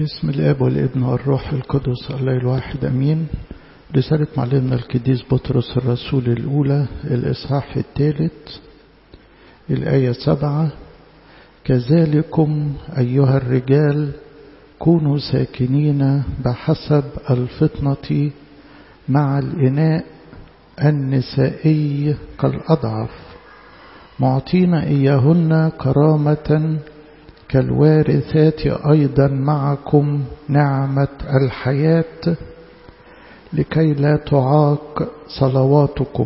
باسم الاب والابن والروح القدس الله الواحد امين رسالة معلمنا القديس بطرس الرسول الاولى الاصحاح الثالث الايه سبعة كذلكم ايها الرجال كونوا ساكنين بحسب الفطنة مع الإناء النسائي كالأضعف معطين إياهن كرامة كالوارثات أيضا معكم نعمة الحياة لكي لا تعاق صلواتكم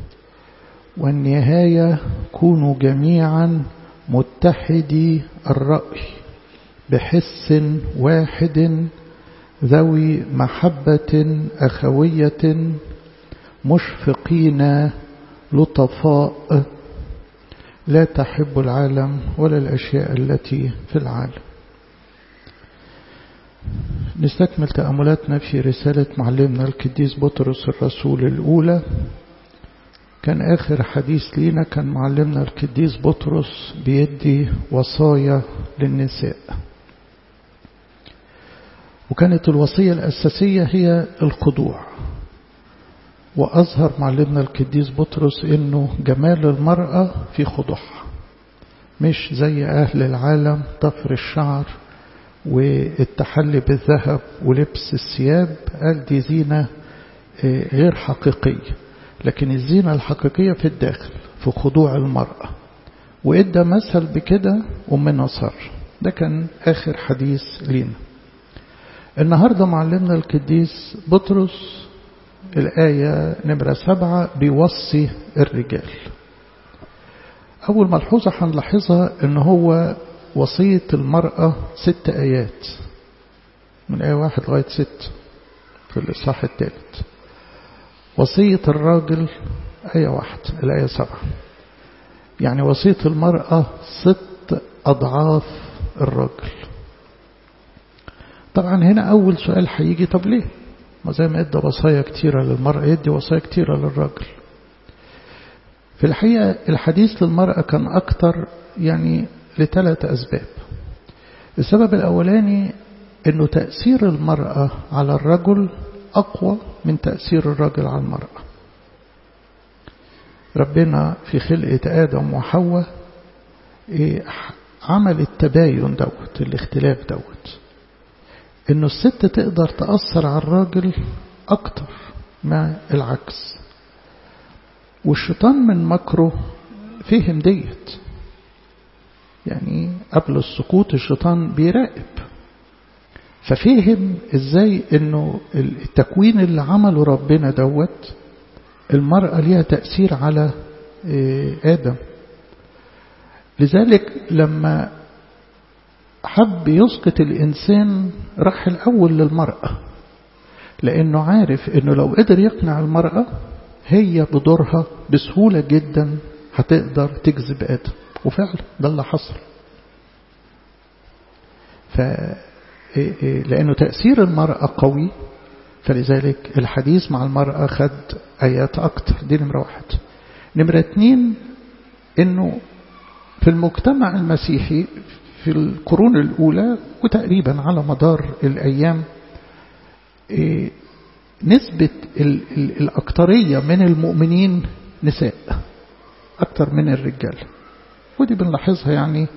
والنهاية كونوا جميعا متحدي الرأي بحس واحد ذوي محبة أخوية مشفقين لطفاء لا تحب العالم ولا الأشياء التي في العالم نستكمل تأملاتنا في رسالة معلمنا القديس بطرس الرسول الأولى كان آخر حديث لينا كان معلمنا القديس بطرس بيدي وصايا للنساء وكانت الوصية الأساسية هي الخضوع وأظهر معلمنا القديس بطرس إنه جمال المرأة في خضوعها مش زي أهل العالم ضفر الشعر والتحلي بالذهب ولبس الثياب قال دي زينة غير حقيقية لكن الزينة الحقيقية في الداخل في خضوع المرأة وإدى مثل بكده أمنا صار ده كان آخر حديث لينا النهاردة معلمنا القديس بطرس الآية نمرة سبعة بيوصي الرجال أول ملحوظة هنلاحظها إن هو وصية المرأة ست آيات من آية واحد لغاية ست في الإصحاح الثالث وصية الراجل آية واحد الآية سبعة يعني وصية المرأة ست أضعاف الراجل طبعا هنا أول سؤال هيجي طب ليه ما زي ما ادى وصايا كتيرة للمرأة يدي وصايا كتيرة للراجل في الحقيقة الحديث للمرأة كان أكتر يعني لثلاث أسباب السبب الأولاني أنه تأثير المرأة على الرجل أقوى من تأثير الرجل على المرأة ربنا في خلقة آدم وحواء عمل التباين دوت الاختلاف دوت انه الست تقدر تأثر على الراجل اكتر ما العكس والشيطان من مكره فهم ديت يعني قبل السقوط الشيطان بيراقب ففهم ازاي انه التكوين اللي عمله ربنا دوت المرأة ليها تأثير على آدم لذلك لما حب يسقط الإنسان راح الأول للمرأة لأنه عارف أنه لو قدر يقنع المرأة هي بدورها بسهولة جدا هتقدر تجذب آدم وفعلا ده اللي حصل ف لأنه تأثير المرأة قوي فلذلك الحديث مع المرأة خد آيات أكتر دي نمرة واحد نمرة اتنين أنه في المجتمع المسيحي في القرون الأولى وتقريبا على مدار الأيام نسبة الأكترية من المؤمنين نساء أكتر من الرجال ودي بنلاحظها يعني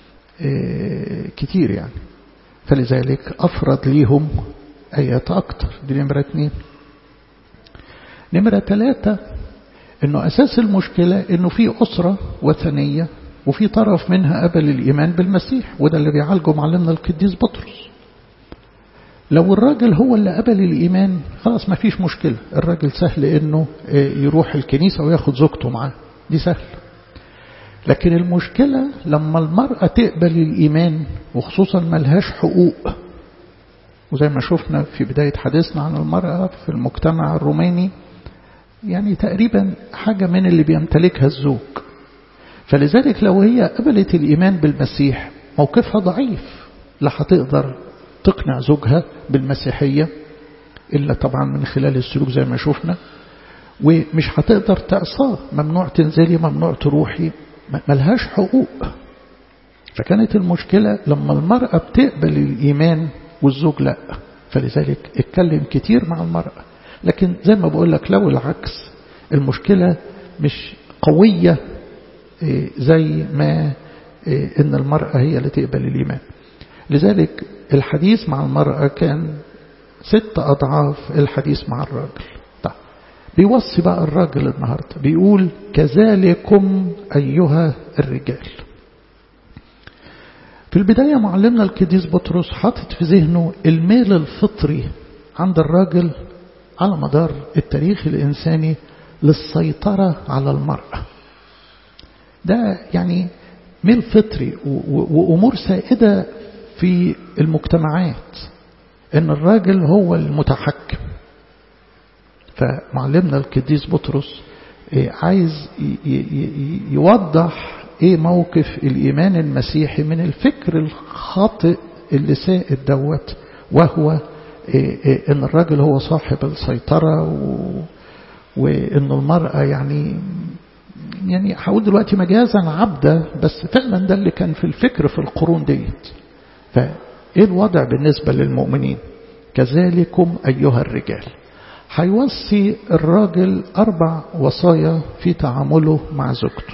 كتير يعني فلذلك أفرض ليهم آيات أكتر دي نمرة اتنين نمرة ثلاثة إنه أساس المشكلة إنه في أسرة وثنية وفي طرف منها قبل الإيمان بالمسيح وده اللي بيعالجه معلمنا القديس بطرس لو الراجل هو اللي قبل الإيمان خلاص ما فيش مشكلة الراجل سهل إنه يروح الكنيسة وياخد زوجته معاه دي سهل لكن المشكلة لما المرأة تقبل الإيمان وخصوصا ملهاش حقوق وزي ما شفنا في بداية حديثنا عن المرأة في المجتمع الروماني يعني تقريبا حاجة من اللي بيمتلكها الزوج فلذلك لو هي قبلت الإيمان بالمسيح موقفها ضعيف لا هتقدر تقنع زوجها بالمسيحية إلا طبعا من خلال السلوك زي ما شفنا ومش هتقدر تعصاه ممنوع تنزلي ممنوع تروحي ملهاش حقوق فكانت المشكلة لما المرأة بتقبل الإيمان والزوج لا فلذلك اتكلم كتير مع المرأة لكن زي ما بقول لك لو العكس المشكلة مش قوية زي ما ان المرأة هي اللي تقبل الإيمان لذلك الحديث مع المرأة كان ست أضعاف الحديث مع الراجل طيب بيوصي بقى الراجل النهاردة بيقول كذلكم أيها الرجال في البداية معلمنا القديس بطرس حاطط في ذهنه الميل الفطري عند الراجل على مدار التاريخ الإنساني للسيطرة على المرأة ده يعني ميل فطري وأمور سائدة في المجتمعات ان الراجل هو المتحكم فمعلمنا القديس بطرس عايز يوضح ايه موقف الايمان المسيحي من الفكر الخاطئ اللي سائد دوت وهو ان الراجل هو صاحب السيطرة وان المرأة يعني يعني هقول دلوقتي مجازا عبدة بس فعلا ده اللي كان في الفكر في القرون ديت فايه الوضع بالنسبة للمؤمنين كذلكم أيها الرجال هيوصي الراجل أربع وصايا في تعامله مع زوجته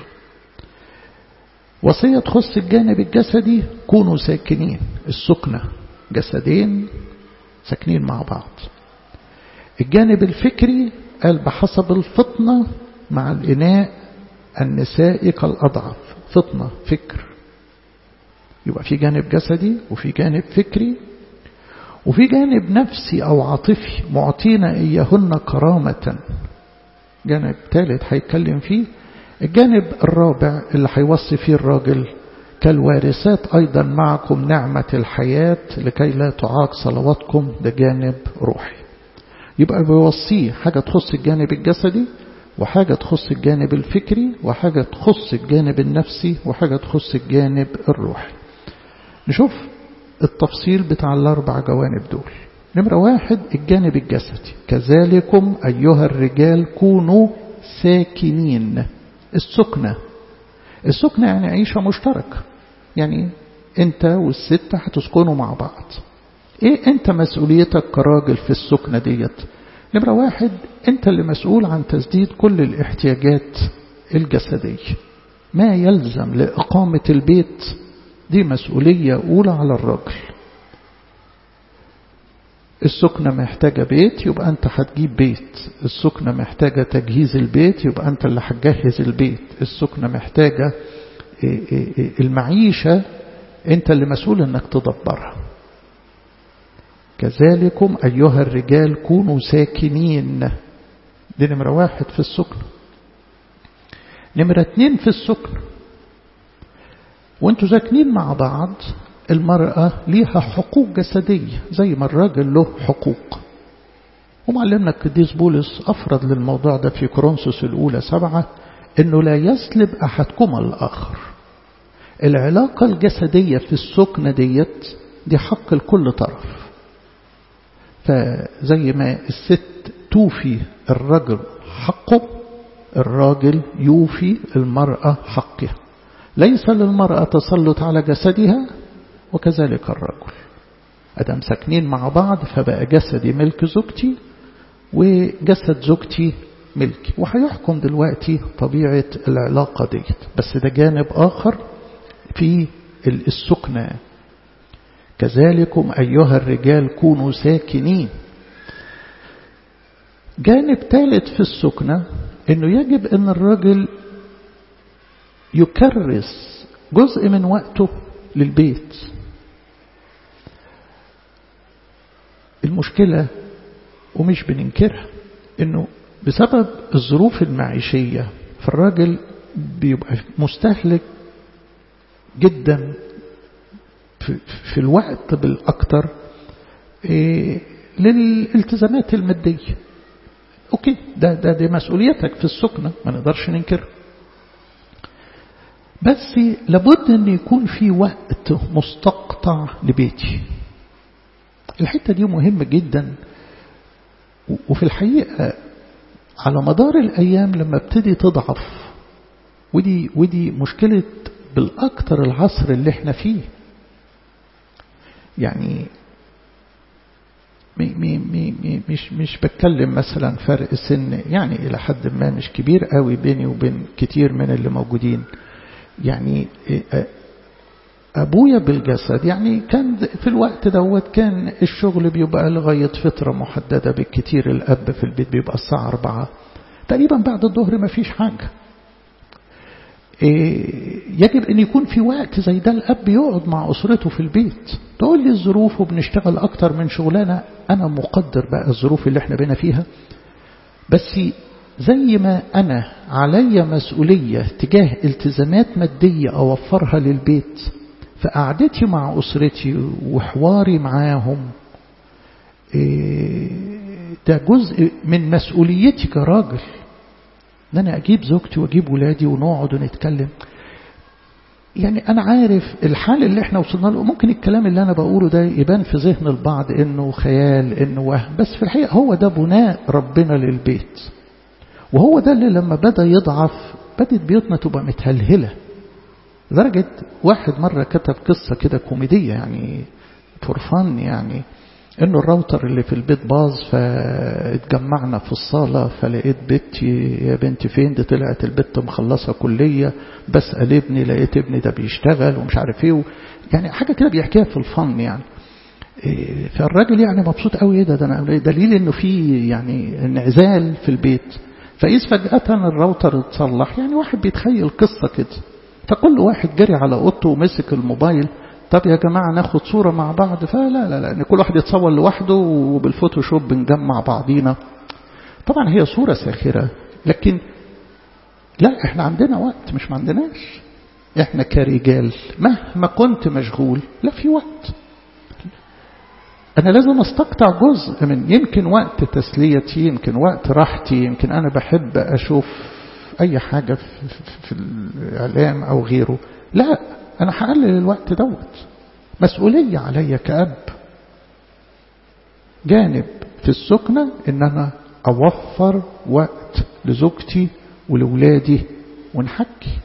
وصية تخص الجانب الجسدي كونوا ساكنين السكنة جسدين ساكنين مع بعض الجانب الفكري قال بحسب الفطنة مع الإناء النساء كالأضعف فطنة فكر يبقى في جانب جسدي وفي جانب فكري وفي جانب نفسي أو عاطفي معطينا إياهن كرامة جانب ثالث هيتكلم فيه الجانب الرابع اللي هيوصي فيه الراجل كالوارثات أيضا معكم نعمة الحياة لكي لا تعاق صلواتكم ده جانب روحي يبقى بيوصيه حاجة تخص الجانب الجسدي وحاجة تخص الجانب الفكري وحاجة تخص الجانب النفسي وحاجة تخص الجانب الروحي نشوف التفصيل بتاع الأربع جوانب دول نمرة واحد الجانب الجسدي كذلكم أيها الرجال كونوا ساكنين السكنة السكنة يعني عيشة مشتركة يعني انت والست هتسكنوا مع بعض ايه انت مسؤوليتك كراجل في السكنة ديت نمرة واحد انت اللي مسؤول عن تسديد كل الاحتياجات الجسدية ما يلزم لإقامة البيت دي مسؤولية أولى على الراجل السكنة محتاجة بيت يبقى أنت هتجيب بيت السكنة محتاجة تجهيز البيت يبقى أنت اللي هتجهز البيت السكنة محتاجة المعيشة أنت اللي مسؤول أنك تدبرها كذلكم أيها الرجال كونوا ساكنين دي نمرة واحد في السكنة نمرة اتنين في السكنة وانتوا ساكنين مع بعض المرأة ليها حقوق جسدية زي ما الراجل له حقوق ومعلمنا القديس بولس أفرد للموضوع ده في كورنثوس الأولى سبعة إنه لا يسلب أحدكما الآخر العلاقة الجسدية في السكنة ديت دي حق لكل طرف فزي ما الست توفي الرجل حقه الراجل يوفي المرأة حقها ليس للمرأة تسلط على جسدها وكذلك الرجل أدام ساكنين مع بعض فبقى جسدي ملك زوجتي وجسد زوجتي ملكي وهيحكم دلوقتي طبيعة العلاقة ديت بس ده جانب آخر في السكنة كذلكم أيها الرجال كونوا ساكنين جانب ثالث في السكنة أنه يجب أن الرجل يكرس جزء من وقته للبيت المشكلة ومش بننكرها انه بسبب الظروف المعيشية فالراجل بيبقى مستهلك جدا في, في الوقت بالأكثر إيه للالتزامات المادية اوكي ده, ده دي مسؤوليتك في السكنة ما نقدرش ننكرها بس لابد ان يكون في وقت مستقطع لبيتي الحتة دي مهمة جدا وفي الحقيقة على مدار الأيام لما ابتدي تضعف ودي, ودي مشكلة بالأكثر العصر اللي احنا فيه يعني مي مي مي مش مش بتكلم مثلا فرق سن يعني إلى حد ما مش كبير قوي بيني وبين كتير من اللي موجودين يعني أبويا بالجسد يعني كان في الوقت دوت كان الشغل بيبقى لغاية فترة محددة بالكتير الأب في البيت بيبقى الساعة أربعة تقريبا بعد الظهر ما فيش حاجة يجب أن يكون في وقت زي ده الأب يقعد مع أسرته في البيت تقول لي الظروف وبنشتغل أكتر من شغلانة أنا مقدر بقى الظروف اللي احنا بينا فيها بس زي ما أنا علي مسؤولية تجاه التزامات مادية أوفرها للبيت فقعدتي مع أسرتي وحواري معاهم ده جزء من مسؤوليتي كراجل ان انا اجيب زوجتي واجيب ولادي ونقعد ونتكلم يعني انا عارف الحال اللي احنا وصلنا له ممكن الكلام اللي انا بقوله ده يبان في ذهن البعض انه خيال انه وهم بس في الحقيقه هو ده بناء ربنا للبيت وهو ده اللي لما بدا يضعف بدت بيوتنا تبقى متهلهله لدرجه واحد مره كتب قصه كده كوميديه يعني فورفان يعني انه الراوتر اللي في البيت باظ فاتجمعنا في الصالة فلقيت بنتي يا بنتي فين دي طلعت البت مخلصة كلية بسأل ابني لقيت ابني ده بيشتغل ومش عارف ايه يعني حاجة كده بيحكيها في الفن يعني فالراجل يعني مبسوط قوي ايه ده ده انا دليل انه في يعني انعزال في البيت فإذ فجأة الراوتر اتصلح يعني واحد بيتخيل قصة كده فكل واحد جري على اوضته ومسك الموبايل طب يا جماعة ناخد صورة مع بعض فلا لا لا ان كل واحد يتصور لوحده وبالفوتوشوب بنجمع بعضينا طبعا هي صورة ساخرة لكن لا احنا عندنا وقت مش ما عندناش احنا كرجال مهما كنت مشغول لا في وقت انا لازم استقطع جزء من يمكن وقت تسليتي يمكن وقت راحتي يمكن انا بحب اشوف اي حاجة في الاعلام او غيره لا أنا هقلل الوقت دوت مسؤولية عليا كأب جانب في السكنة إن أنا أوفر وقت لزوجتي ولولادي ونحكي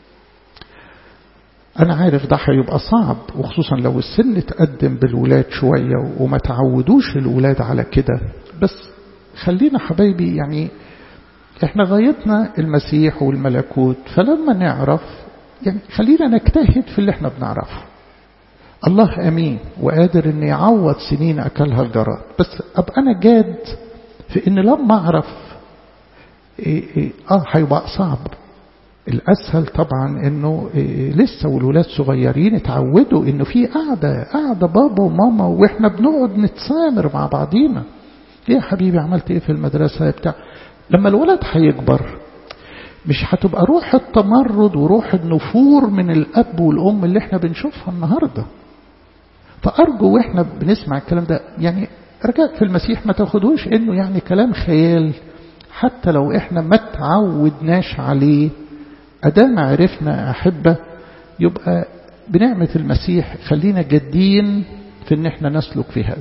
أنا عارف ده هيبقى صعب وخصوصا لو السن تقدم بالولاد شوية وما تعودوش الولاد على كده بس خلينا حبايبي يعني احنا غايتنا المسيح والملكوت فلما نعرف يعني خلينا نجتهد في اللي احنا بنعرفه الله أمين وقادر أن يعوض سنين أكلها الجراد بس أبقى أنا جاد في أن لما أعرف إيه إيه آه هيبقى صعب الأسهل طبعا أنه إيه لسه والولاد صغيرين اتعودوا أنه في قاعدة قاعدة بابا وماما وإحنا بنقعد نتسامر مع بعضينا إيه يا حبيبي عملت إيه في المدرسة بتاع لما الولد هيكبر مش هتبقى روح التمرد وروح النفور من الأب والأم اللي احنا بنشوفها النهاردة فأرجو واحنا بنسمع الكلام ده يعني رجاء في المسيح ما تاخدوش انه يعني كلام خيال حتى لو احنا ما تعودناش عليه أدام عرفنا أحبة يبقى بنعمة المسيح خلينا جادين في ان احنا نسلك في هذا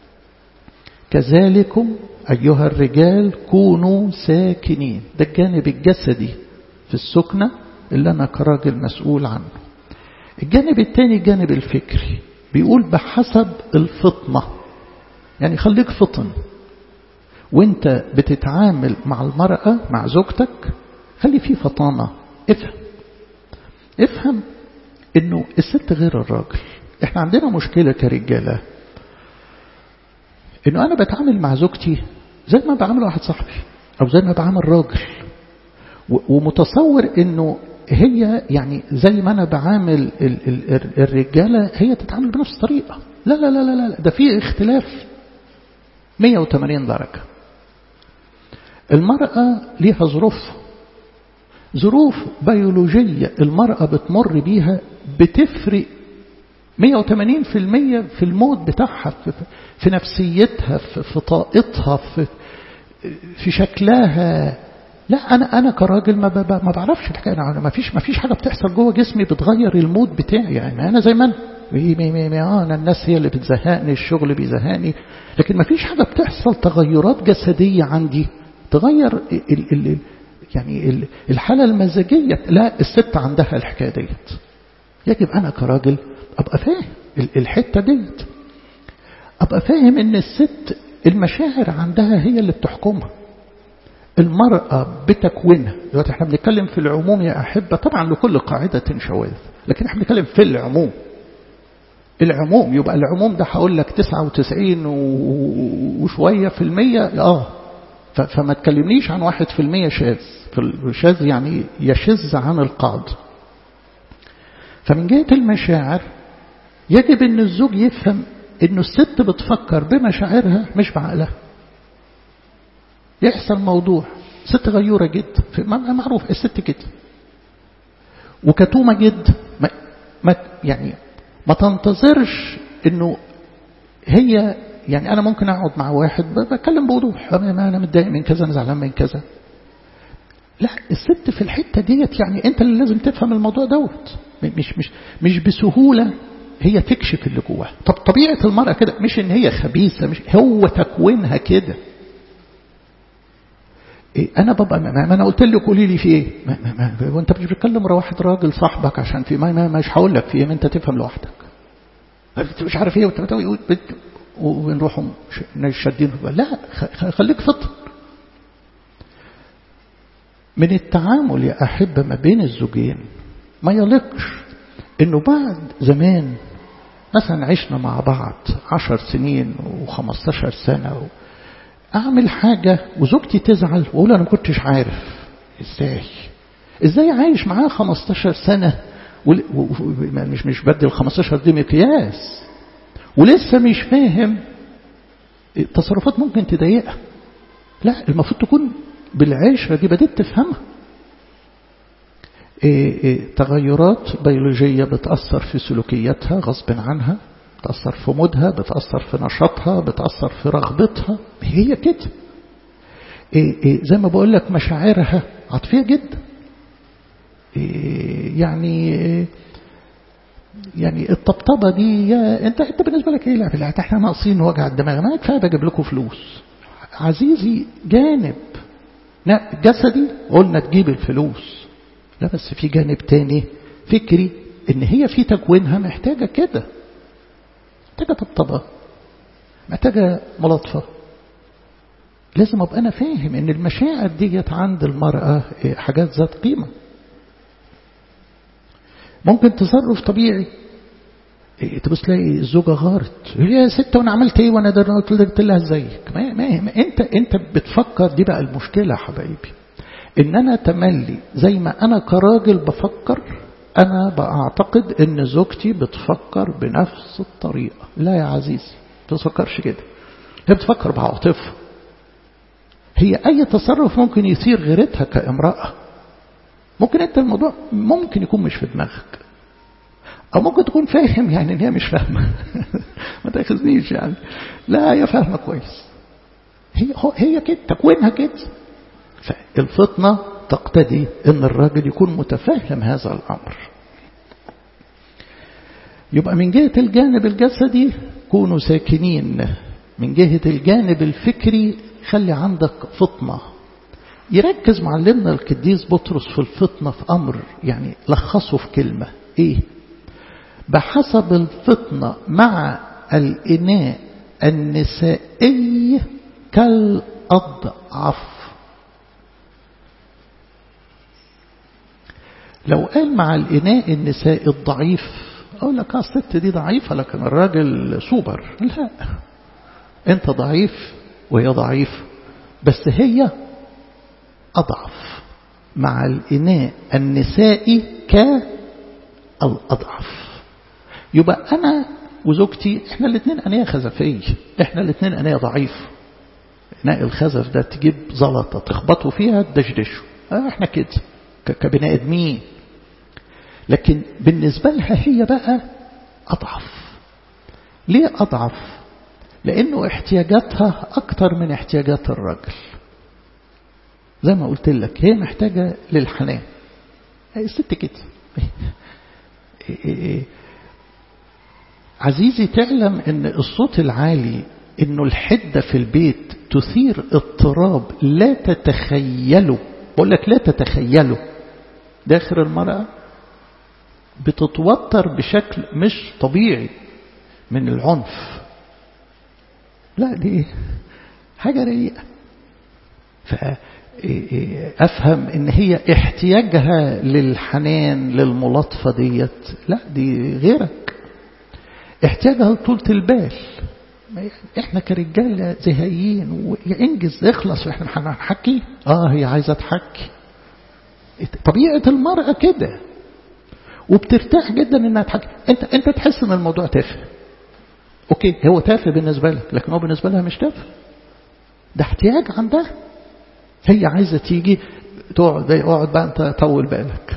كذلكم أيها الرجال كونوا ساكنين ده الجانب الجسدي في السكنة اللي أنا كراجل مسؤول عنه الجانب الثاني الجانب الفكري بيقول بحسب الفطنة يعني خليك فطن وانت بتتعامل مع المرأة مع زوجتك خلي فيه فطانة افهم افهم انه الست غير الراجل احنا عندنا مشكلة كرجالة انه انا بتعامل مع زوجتي زي ما بعامل واحد صاحبي او زي ما بعامل راجل ومتصور انه هي يعني زي ما انا بعامل ال ال الرجاله هي تتعامل بنفس الطريقه لا لا لا لا لا ده في اختلاف 180 درجه المراه ليها ظروف ظروف بيولوجيه المراه بتمر بيها بتفرق 180% في الموت بتاعها في, في نفسيتها في, في طاقتها في, في شكلها لا انا انا كراجل ما ما بعرفش الحكايه انا ما فيش ما فيش حاجه بتحصل جوه جسمي بتغير المود بتاعي يعني انا زي ما انا انا الناس هي اللي بتزهقني الشغل بيزهقني لكن ما فيش حاجه بتحصل تغيرات جسديه عندي تغير ال ال يعني ال الحاله المزاجيه لا الست عندها الحكايه ديت يجب انا كراجل ابقى فاهم الحته ديت أبقى فاهم إن الست المشاعر عندها هي اللي بتحكمها المرأة بتكوينها دلوقتي احنا بنتكلم في العموم يا أحبة طبعا لكل قاعدة شواذ لكن احنا بنتكلم في العموم العموم يبقى العموم ده هقول لك 99 وشوية في المية اه فما تكلمنيش عن واحد في المية شاذ الشاذ يعني يشذ عن القاعدة فمن جهة المشاعر يجب ان الزوج يفهم انه الست بتفكر بمشاعرها مش بعقلها يحصل موضوع ست غيورة جدا معروف الست كده وكتومة جدا ما, ما يعني ما تنتظرش انه هي يعني انا ممكن اقعد مع واحد بتكلم بوضوح انا متضايق من كذا انا زعلان من كذا لا الست في الحته ديت يعني انت اللي لازم تفهم الموضوع دوت مش مش مش بسهوله هي تكشف اللي جواها طب طبيعه المراه كده مش ان هي خبيثه مش هو تكوينها كده إيه انا بابا ما, ما انا قلت لك قولي لي في ايه ما ما ما وانت مش بتكلم واحد راجل صاحبك عشان في ما, ما مش هقول لك في ايه ما انت تفهم لوحدك انت مش عارف ايه وانت ونروحوا شادين لا خليك فطن من التعامل يا أحبة ما بين الزوجين ما يلقش إنه بعد زمان مثلا عشنا مع بعض عشر سنين وخمستاشر سنة و... أعمل حاجة وزوجتي تزعل وأقول أنا ما كنتش عارف إزاي إزاي عايش معاه 15 سنة و... و... مش مش بدي ال 15 دي مقياس ولسه مش فاهم التصرفات ممكن تضايقها لا المفروض تكون بالعشرة دي بدأت تفهمها إيه إيه تغيرات بيولوجية بتأثر في سلوكياتها غصب عنها بتأثر في مودها بتأثر في نشاطها بتأثر في رغبتها هي كده إيه زي ما بقول لك مشاعرها عاطفية جدا يعني يعني الطبطبه دي يا انت انت بالنسبه لك ايه لا احنا ناقصين وجع الدماغ ما كفايه بجيب لكم فلوس عزيزي جانب جسدي قلنا تجيب الفلوس لا بس في جانب تاني فكري ان هي في تكوينها محتاجه كده محتاجه طبطبه محتاجه ملاطفه لازم ابقى انا فاهم ان المشاعر ديت عند المراه حاجات ذات قيمه ممكن تصرف طبيعي إيه تبص تلاقي الزوجة غارت يا ست وانا عملت ايه وانا ده قلت لها ازيك ما, ما, ما انت انت بتفكر دي بقى المشكلة يا حبايبي ان انا تملي زي ما انا كراجل بفكر انا بعتقد ان زوجتي بتفكر بنفس الطريقة لا يا عزيزي ما تفكرش كده هي بتفكر بعاطفها هي اي تصرف ممكن يثير غيرتها كامرأة ممكن انت الموضوع ممكن يكون مش في دماغك او ممكن تكون فاهم يعني ان هي مش فاهمه ما تاخذنيش يعني لا هي فاهمه كويس هي هي كده تكوينها كده فالفطنه تقتضي ان الراجل يكون متفهم هذا الامر يبقى من جهه الجانب الجسدي كونوا ساكنين من جهه الجانب الفكري خلي عندك فطنه يركز معلمنا القديس بطرس في الفطنة في أمر يعني لخصه في كلمة إيه بحسب الفطنة مع الإناء النسائي كالأضعف لو قال مع الإناء النسائي الضعيف أقول لك الست دي ضعيفة لكن الراجل سوبر لا أنت ضعيف وهي ضعيفة بس هي أضعف مع الإناء النسائي كالأضعف يبقى أنا وزوجتي إحنا الاثنين أنية خزفية إحنا الاثنين أنية ضعيف إناء الخزف ده تجيب زلطة تخبطوا فيها تدشدشوا إحنا كده كبني آدمين لكن بالنسبة لها هي بقى أضعف ليه أضعف لأنه احتياجاتها أكتر من احتياجات الرجل زي ما قلت لك هي محتاجة للحنان هي الست كده عزيزي تعلم ان الصوت العالي انه الحدة في البيت تثير اضطراب لا تتخيله بقول لك لا تتخيله داخل المرأة بتتوتر بشكل مش طبيعي من العنف لا دي حاجة رقيقة فأفهم إن هي احتياجها للحنان للملاطفة ديت لا دي غيرك احتياجها لطولة البال احنا كرجال زهقيين وانجز اخلص واحنا هنحكي اه هي عايزة تحكي طبيعة المرأة كده وبترتاح جدا انها تحكي انت انت تحس ان الموضوع تافه اوكي هو تافه بالنسبة لك لكن هو بالنسبة لها مش تافه ده احتياج عندها هي عايزة تيجي تقعد اقعد بقى انت طول بالك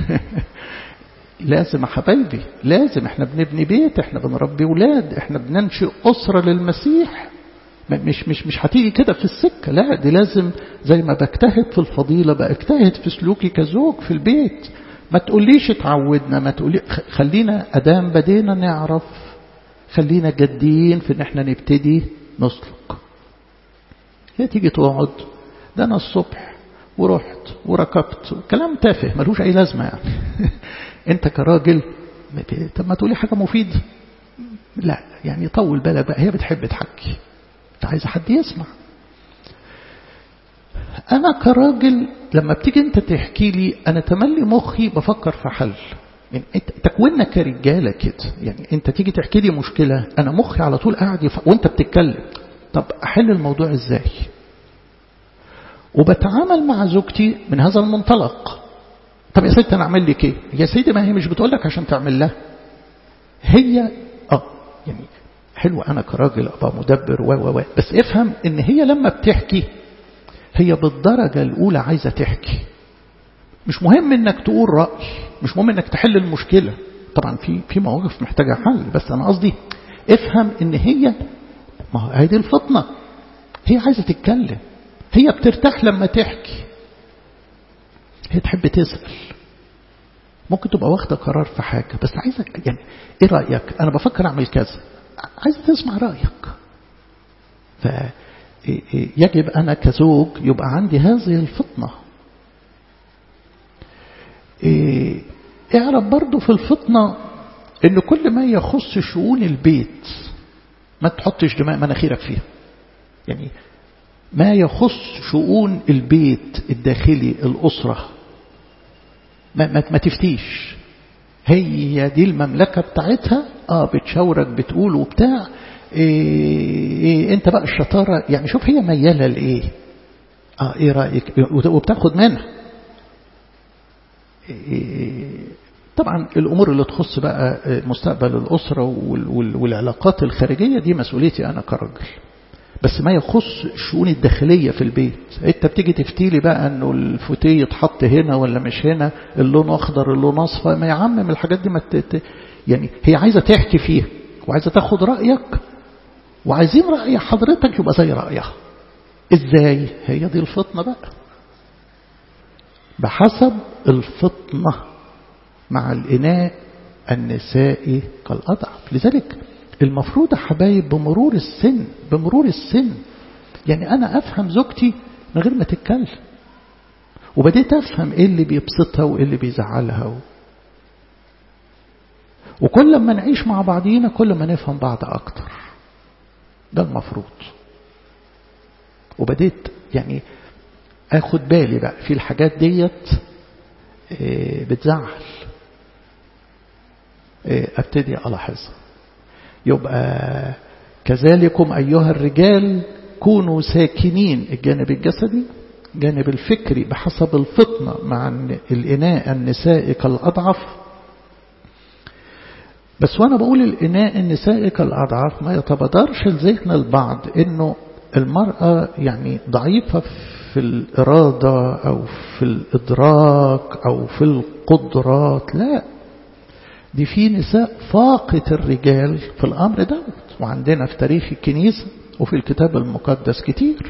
لازم يا حبايبي لازم احنا بنبني بيت احنا بنربي ولاد احنا بننشئ أسرة للمسيح مش مش مش هتيجي كده في السكة لا دي لازم زي ما بجتهد في الفضيلة بجتهد في سلوكي كزوج في البيت ما تقوليش اتعودنا ما تقولي خلينا أدام بدينا نعرف خلينا جادين في ان احنا نبتدي نسلك هي تيجي تقعد ده انا الصبح ورحت وركبت كلام تافه ملوش اي لازمه يعني انت كراجل طب ما تقولي حاجه مفيده لا يعني طول بالك بقى هي بتحب تحكي انت عايز حد يسمع انا كراجل لما بتيجي انت تحكي لي انا تملي مخي بفكر في حل يعني انت تكويننا كرجاله كده يعني انت تيجي تحكي لي مشكله انا مخي على طول قاعد يف... وانت بتتكلم طب احل الموضوع ازاي وبتعامل مع زوجتي من هذا المنطلق طب يا ست انا اعمل لك ايه يا سيدي ما هي مش بتقول لك عشان تعمل لها هي اه يعني حلو انا كراجل ابقى مدبر و و و بس افهم ان هي لما بتحكي هي بالدرجه الاولى عايزه تحكي مش مهم انك تقول راي مش مهم انك تحل المشكله طبعا في في مواقف محتاجه حل بس انا قصدي افهم ان هي ما هو هي دي الفطنه هي عايزه تتكلم هي بترتاح لما تحكي هي تحب تسأل ممكن تبقى واخدة قرار في حاجة بس عايزة يعني ايه رأيك انا بفكر اعمل كذا عايزة تسمع رأيك فيجب انا كزوج يبقى عندي هذه الفطنة اعرف برضو في الفطنة ان كل ما يخص شؤون البيت ما تحطش دماء مناخيرك فيها يعني ما يخص شؤون البيت الداخلي الأسرة ما, ما, ما تفتيش هي دي المملكة بتاعتها اه بتشاورك بتقول وبتاع إيه إيه انت بقى الشطارة يعني شوف هي ميالة لايه اه ايه رأيك وبتاخد منها إيه طبعا الأمور اللي تخص بقى مستقبل الأسرة والعلاقات الخارجية دي مسؤوليتي أنا كرجل بس ما يخص الشؤون الداخلية في البيت انت بتيجي تفتيلي بقى انه الفوتيه يتحط هنا ولا مش هنا اللون اخضر اللون اصفر ما يا عم من الحاجات دي ما تت... يعني هي عايزة تحكي فيها وعايزة تاخد رأيك وعايزين رأي حضرتك يبقى زي رأيها ازاي هي دي الفطنة بقى بحسب الفطنة مع الإناء النسائي كالأضعف لذلك المفروض يا حبايب بمرور السن بمرور السن يعني أنا أفهم زوجتي من غير ما تتكلم وبديت أفهم إيه اللي بيبسطها وإيه اللي بيزعلها و... وكل ما نعيش مع بعضينا كل ما نفهم بعض أكتر ده المفروض وبديت يعني أخد بالي بقى في الحاجات ديت بتزعل أبتدي ألاحظها يبقى كذلكم أيها الرجال كونوا ساكنين الجانب الجسدي الجانب الفكري بحسب الفطنة مع الإناء النسائي كالأضعف بس وأنا بقول الإناء النسائي كالأضعف ما يتبادرش الذهن البعض إنه المرأة يعني ضعيفة في الإرادة أو في الإدراك أو في القدرات لا دي في نساء فاقت الرجال في الأمر دوت وعندنا في تاريخ الكنيسة وفي الكتاب المقدس كتير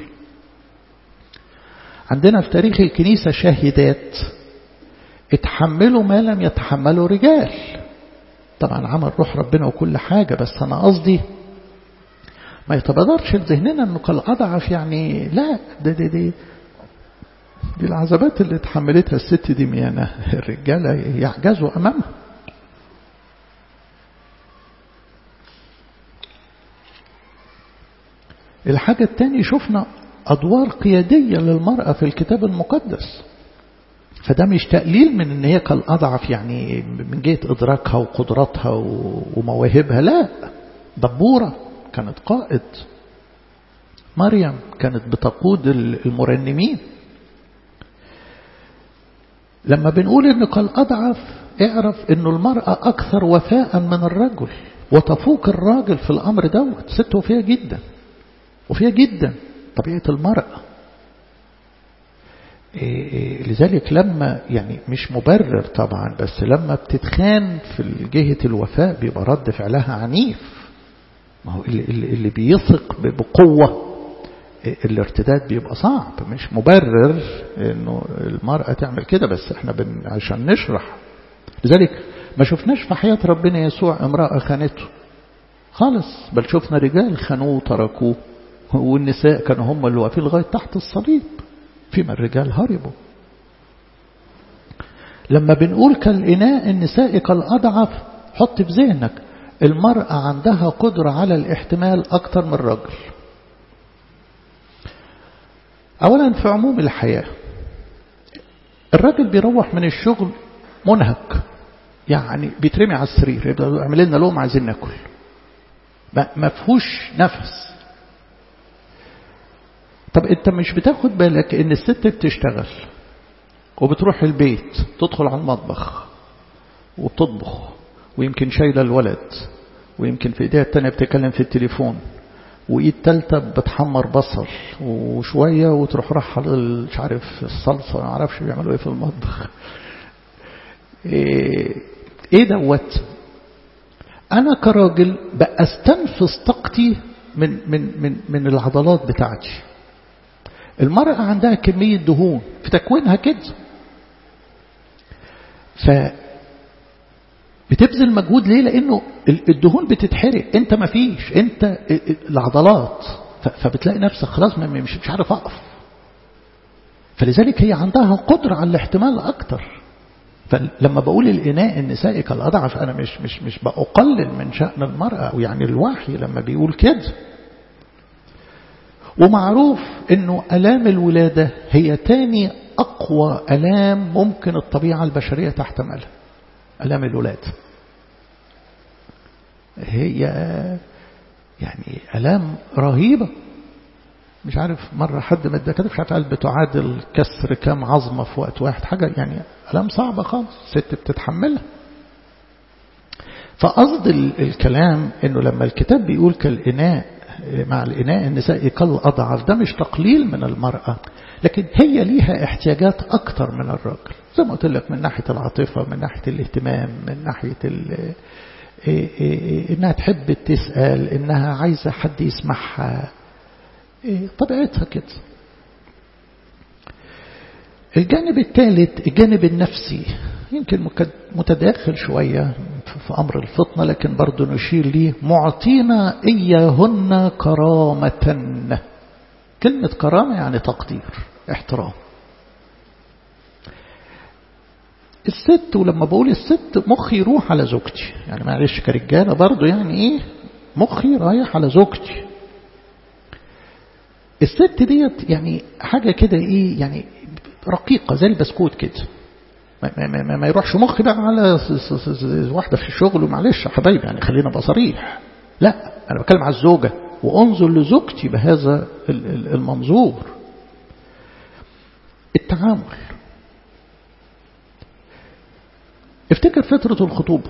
عندنا في تاريخ الكنيسة شاهدات اتحملوا ما لم يتحملوا رجال طبعا عمل روح ربنا وكل حاجة بس أنا قصدي ما يتبادرش لذهننا أنه كالأضعف يعني لا ده دي, دي دي العذابات اللي اتحملتها الست دي ميانة الرجالة يعجزوا أمامها الحاجة التانية شفنا أدوار قيادية للمرأة في الكتاب المقدس فده مش تقليل من ان هي كالأضعف يعني من جهة إدراكها وقدراتها ومواهبها لا دبورة كانت قائد مريم كانت بتقود المرنمين لما بنقول ان كالأضعف اعرف انه المرأة أكثر وفاء من الرجل وتفوق الراجل في الأمر دوت ست وفية جدا وفية جدا طبيعة المرأة لذلك لما يعني مش مبرر طبعا بس لما بتتخان في جهة الوفاء بيبقى رد فعلها عنيف ما هو اللي, اللي بيثق بقوة الارتداد بيبقى صعب مش مبرر انه المرأة تعمل كده بس احنا بن عشان نشرح لذلك ما شفناش في حياة ربنا يسوع امرأة خانته خالص بل شفنا رجال خانوه وتركوه والنساء كانوا هم اللي واقفين لغاية تحت الصليب فيما الرجال هربوا لما بنقول كالإناء النساء كالأضعف حط في ذهنك المرأة عندها قدرة على الاحتمال أكتر من الرجل أولا في عموم الحياة الراجل بيروح من الشغل منهك يعني بيترمي على السرير يبقى يعمل لنا لهم عايزين ناكل ما فيهوش نفس طب انت مش بتاخد بالك ان الست بتشتغل وبتروح البيت تدخل على المطبخ وبتطبخ ويمكن شايله الولد ويمكن في ايديها التانية بتتكلم في التليفون وايد تالتة بتحمر بصل وشوية وتروح راح مش عارف الصلصة ما اعرفش بيعملوا ايه في المطبخ ايه, ايه دوت انا كراجل بستنفذ طاقتي من من من من العضلات بتاعتي المرأة عندها كمية دهون في تكوينها كده ف بتبذل مجهود ليه لانه الدهون بتتحرق انت ما فيش انت العضلات فبتلاقي نفسك خلاص مش مش عارف اقف فلذلك هي عندها قدرة على الاحتمال اكتر فلما بقول الاناء النسائي كالاضعف انا مش مش مش بقلل من شأن المرأة او يعني الوحي لما بيقول كده ومعروف انه الام الولادة هي تاني اقوى الام ممكن الطبيعة البشرية تحتملها الام الولادة هي يعني الام رهيبة مش عارف مرة حد من الدكاترة مش عارف قال بتعادل كسر كام عظمة في وقت واحد حاجة يعني الام صعبة خالص ست بتتحملها فقصد الكلام انه لما الكتاب بيقول كالإناء مع الإناء النسائي كالأضعف ده مش تقليل من المرأة لكن هي ليها احتياجات أكتر من الرجل زي ما قلت لك من ناحية العاطفة من ناحية الاهتمام من ناحية ال إنها تحب تسأل إنها عايزة حد يسمعها طبيعتها كده الجانب الثالث الجانب النفسي يمكن متداخل شوية في أمر الفطنة لكن برضو نشير ليه معطينا إياهن كرامة كلمة كرامة يعني تقدير احترام الست ولما بقول الست مخي يروح على زوجتي يعني معلش كرجالة برضو يعني ايه مخي رايح على زوجتي الست ديت يعني حاجة كده ايه يعني رقيقة زي البسكوت كده ما, ما, ما يروحش مخي بقى على واحدة في الشغل ومعلش يا حبايبي يعني خلينا ابقى صريح لا أنا بتكلم على الزوجة وأنظر لزوجتي بهذا المنظور التعامل افتكر فترة الخطوبة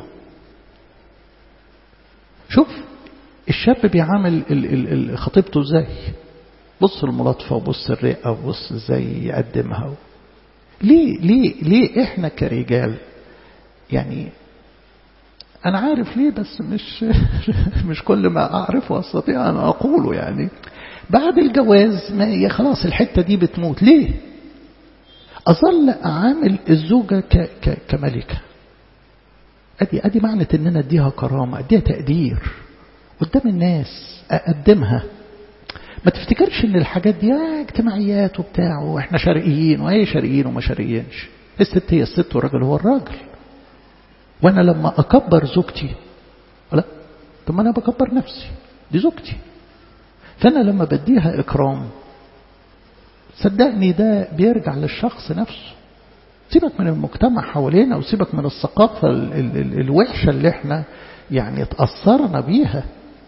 شوف الشاب بيعامل خطيبته ازاي بص الملاطفة وبص الرئة وبص ازاي يقدمها ليه ليه ليه احنا كرجال يعني انا عارف ليه بس مش مش كل ما اعرفه استطيع ان اقوله يعني بعد الجواز ما هي خلاص الحته دي بتموت ليه اظل اعامل الزوجه ك ك كملكه ادي ادي معنى ان انا اديها كرامه اديها تقدير قدام الناس اقدمها ما تفتكرش ان الحاجات دي اجتماعيات وبتاع واحنا شرقيين وايه شرقيين وما شرقيينش الست هي الست والراجل هو الراجل وانا لما اكبر زوجتي لا طب ما انا بكبر نفسي دي زوجتي فأنا لما بديها إكرام صدقني ده بيرجع للشخص نفسه سيبك من المجتمع حوالينا وسيبك من الثقافة ال ال ال الوحشة اللي احنا يعني اتأثرنا بيها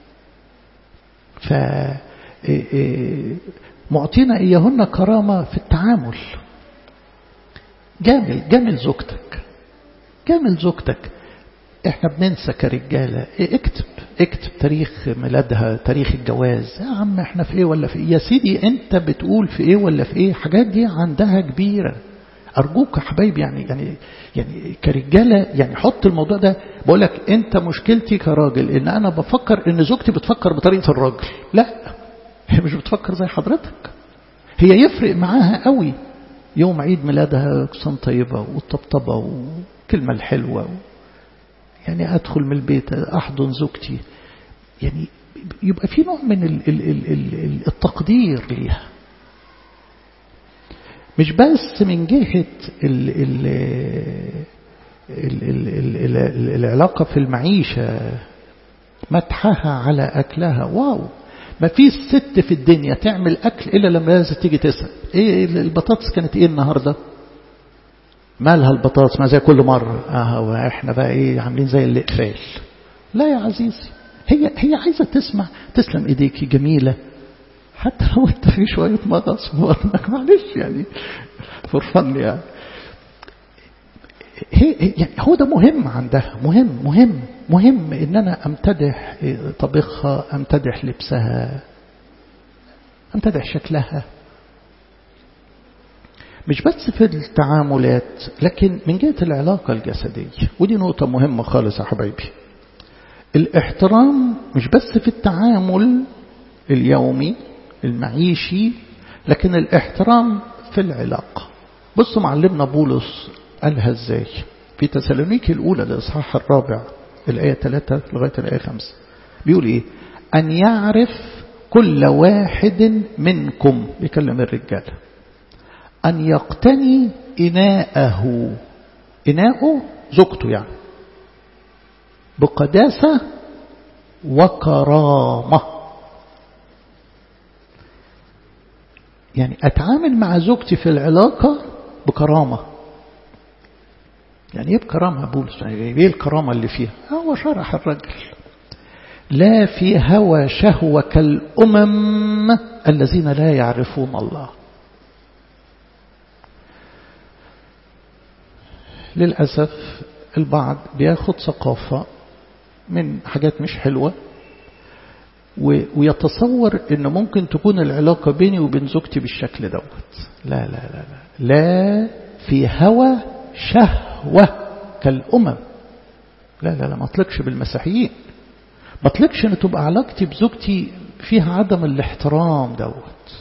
ف معطينا إياهن كرامة في التعامل جامل جامل زوجتك جامل زوجتك احنا بننسى كرجالة اكتب اكتب تاريخ ميلادها تاريخ الجواز يا عم احنا في ايه ولا في ايه يا سيدي انت بتقول في ايه ولا في ايه حاجات دي عندها كبيرة ارجوك يا حبايبي يعني يعني يعني كرجالة يعني حط الموضوع ده بقول لك انت مشكلتي كراجل ان انا بفكر ان زوجتي بتفكر بطريقة الراجل لا هي مش بتفكر زي حضرتك هي يفرق معاها قوي يوم عيد ميلادها سنة طيبة والطبطبة والكلمة الحلوة يعني أدخل من البيت أحضن زوجتي يعني يبقى في نوع من ال ال ال ال التقدير ليها مش بس من جهة ال ال ال ال ال ال العلاقة في المعيشة مدحها على أكلها واو ما فيش ست في الدنيا تعمل أكل إلا لما لازم تيجي تسأل إيه البطاطس كانت إيه النهاردة مالها البطاطس ما زي كل مرة اه احنا بقى ايه عاملين زي الإقفال لا يا عزيزي هي هي عايزة تسمع تسلم ايديكي جميلة حتى لو انت في شوية مغص في بطنك معلش يعني فرفن يعني هي يعني هو ده مهم عندها مهم مهم مهم ان انا امتدح طبخها امتدح لبسها امتدح شكلها مش بس في التعاملات لكن من جهة العلاقة الجسدية ودي نقطة مهمة خالص يا حبايبي الاحترام مش بس في التعامل اليومي المعيشي لكن الاحترام في العلاقة بصوا معلمنا بولس قالها ازاي في تسالونيكي الأولى الإصحاح الرابع الآية 3 لغاية الآية 5 بيقول إيه أن يعرف كل واحد منكم بيكلم الرجال أن يقتني إناءه إناءه زوجته يعني بقداسة وكرامة يعني أتعامل مع زوجتي في العلاقة بكرامة يعني ايه بكرامة بولس يعني ايه الكرامة اللي فيها هو شرح الرجل لا في هوى شهوة كالأمم الذين لا يعرفون الله للأسف البعض بياخد ثقافة من حاجات مش حلوة ويتصور ان ممكن تكون العلاقة بيني وبين زوجتي بالشكل دوت لا لا لا لا لا في هوى شهوة كالأمم لا لا لا ما اطلقش بالمسيحيين ما اطلقش ان تبقى علاقتي بزوجتي فيها عدم الاحترام دوت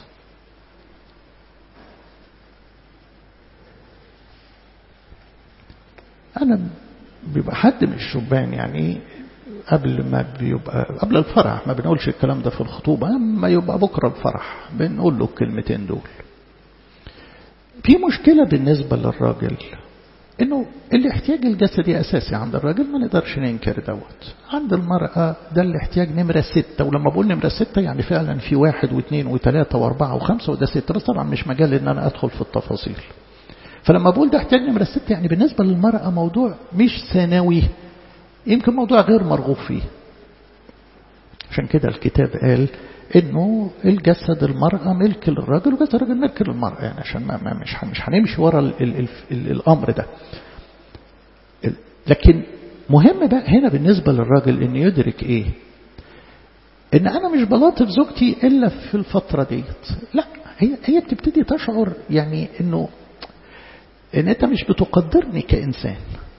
انا بيبقى حد من الشبان يعني قبل ما بيبقى قبل الفرح ما بنقولش الكلام ده في الخطوبة اما يبقى بكرة الفرح بنقول له الكلمتين دول في مشكلة بالنسبة للراجل انه الاحتياج الجسدي اساسي عند الراجل ما نقدرش ننكر دوت عند المرأة ده الاحتياج نمرة ستة ولما بقول نمرة ستة يعني فعلا في واحد واثنين وثلاثة واربعة وخمسة وده ستة بس طبعا مش مجال ان انا ادخل في التفاصيل فلما بقول ده احتياج نمرة ستة يعني بالنسبة للمرأة موضوع مش ثانوي يمكن موضوع غير مرغوب فيه عشان كده الكتاب قال انه الجسد المرأة ملك للراجل وجسد الراجل ملك للمرأة يعني عشان ما ما مش مش هنمشي ورا ال ال ال ال الامر ده لكن مهم بقى هنا بالنسبة للراجل ان يدرك ايه ان انا مش بلاطف زوجتي الا في الفترة ديت لا هي هي بتبتدي تشعر يعني انه ان انت مش بتقدرني كانسان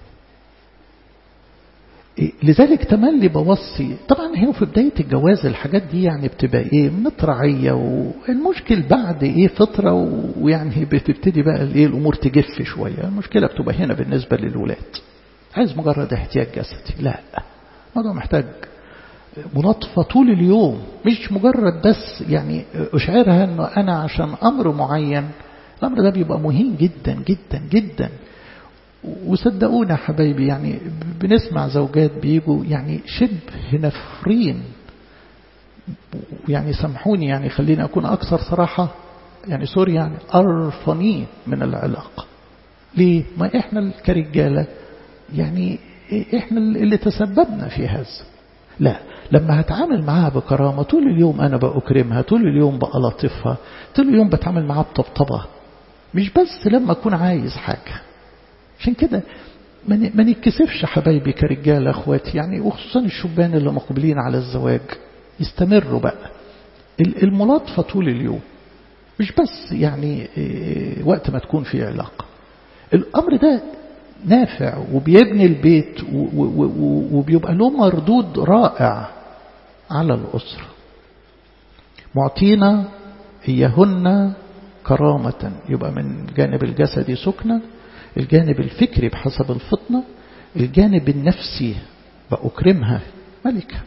لذلك تملي بوصي طبعا هي في بداية الجواز الحاجات دي يعني بتبقى ايه مطرعية والمشكل بعد ايه فترة ويعني بتبتدي بقى الايه الامور تجف شوية المشكلة بتبقى هنا بالنسبة للولاد عايز مجرد احتياج جسدي لا الموضوع محتاج مناطفة طول اليوم مش مجرد بس يعني اشعرها انه انا عشان امر معين الامر ده بيبقى مهم جدا جدا جدا وصدقونا حبايبي يعني بنسمع زوجات بيجوا يعني شبه نفرين يعني سامحوني يعني خليني أكون أكثر صراحة يعني سوري يعني قرفانين من العلاقة ليه؟ ما إحنا كرجالة يعني إحنا اللي تسببنا في هذا لا لما هتعامل معاها بكرامة طول اليوم أنا بأكرمها طول اليوم بألطفها طول اليوم بتعامل معاها بطبطبة مش بس لما أكون عايز حاجة عشان كده ما نتكسفش حبايبي كرجالة أخواتي يعني وخصوصا الشبان اللي مقبلين على الزواج يستمروا بقى الملاطفة طول اليوم مش بس يعني وقت ما تكون في علاقة الأمر ده نافع وبيبني البيت وبيبقى له مردود رائع على الأسرة معطينا إياهن كرامة يبقى من جانب الجسدي سكنة الجانب الفكري بحسب الفطنة الجانب النفسي بأكرمها ملكة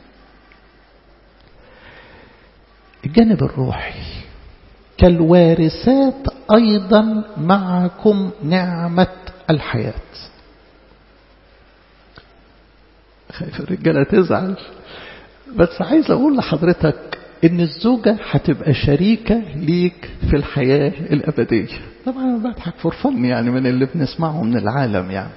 الجانب الروحي كالوارثات أيضا معكم نعمة الحياة خايف الرجالة تزعل بس عايز أقول لحضرتك إن الزوجة هتبقى شريكة ليك في الحياة الأبدية طبعا أنا بضحك فرفن يعني من اللي بنسمعه من العالم يعني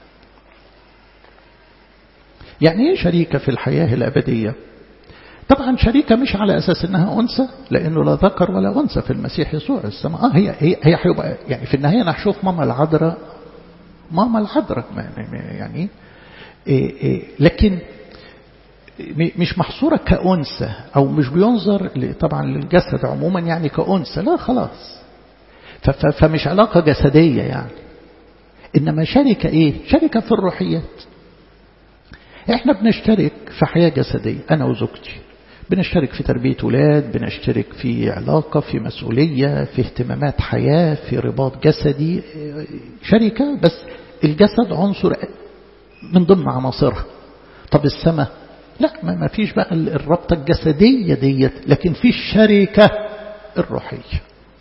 يعني إيه شريكة في الحياة الأبدية طبعا شريكة مش على أساس إنها أنثى لأنه لا ذكر ولا أنثى في المسيح يسوع السماء آه هي هي هي هيبقى يعني في النهاية أنا هشوف ماما العذراء ماما العذراء يعني إيه إيه لكن مش محصورة كأنثى أو مش بينظر طبعا للجسد عموما يعني كأنثى لا خلاص فمش علاقة جسدية يعني إنما شركة إيه شركة في الروحيات إحنا بنشترك في حياة جسدية أنا وزوجتي بنشترك في تربية أولاد بنشترك في علاقة في مسؤولية في اهتمامات حياة في رباط جسدي شركة بس الجسد عنصر من ضمن عناصرها طب السماء لا ما فيش بقى الربطة الجسدية ديت لكن في الشركة الروحية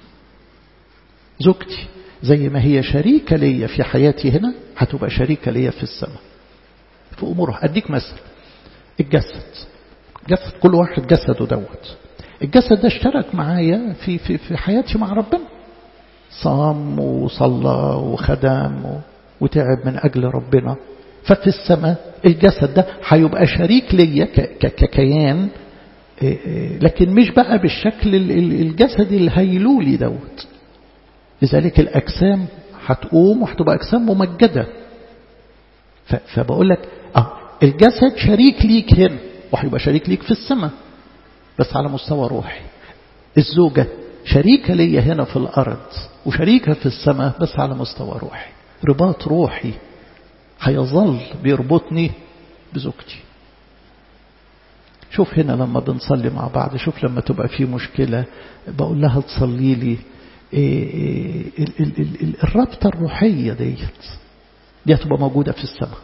زوجتي زي ما هي شريكة ليا في حياتي هنا هتبقى شريكة ليا في السماء في أمورها أديك مثل الجسد جسد كل واحد جسده دوت الجسد ده اشترك معايا في, في, في حياتي مع ربنا صام وصلى وخدم وتعب من أجل ربنا ففي السماء الجسد ده هيبقى شريك ليا ككيان لكن مش بقى بالشكل الجسدي الهيلولي دوت لذلك الأجسام هتقوم وهتبقى أجسام ممجدة فبقول لك اه الجسد شريك ليك هنا وهيبقى شريك ليك في السماء بس على مستوى روحي الزوجة شريكة ليا هنا في الأرض وشريكة في السماء بس على مستوى روحي رباط روحي هيظل بيربطني بزوجتي شوف هنا لما بنصلي مع بعض شوف لما تبقى في مشكلة بقول لها تصلي لي إيه ال ال ال الرابطة الروحية ديت دي هتبقى موجودة في السماء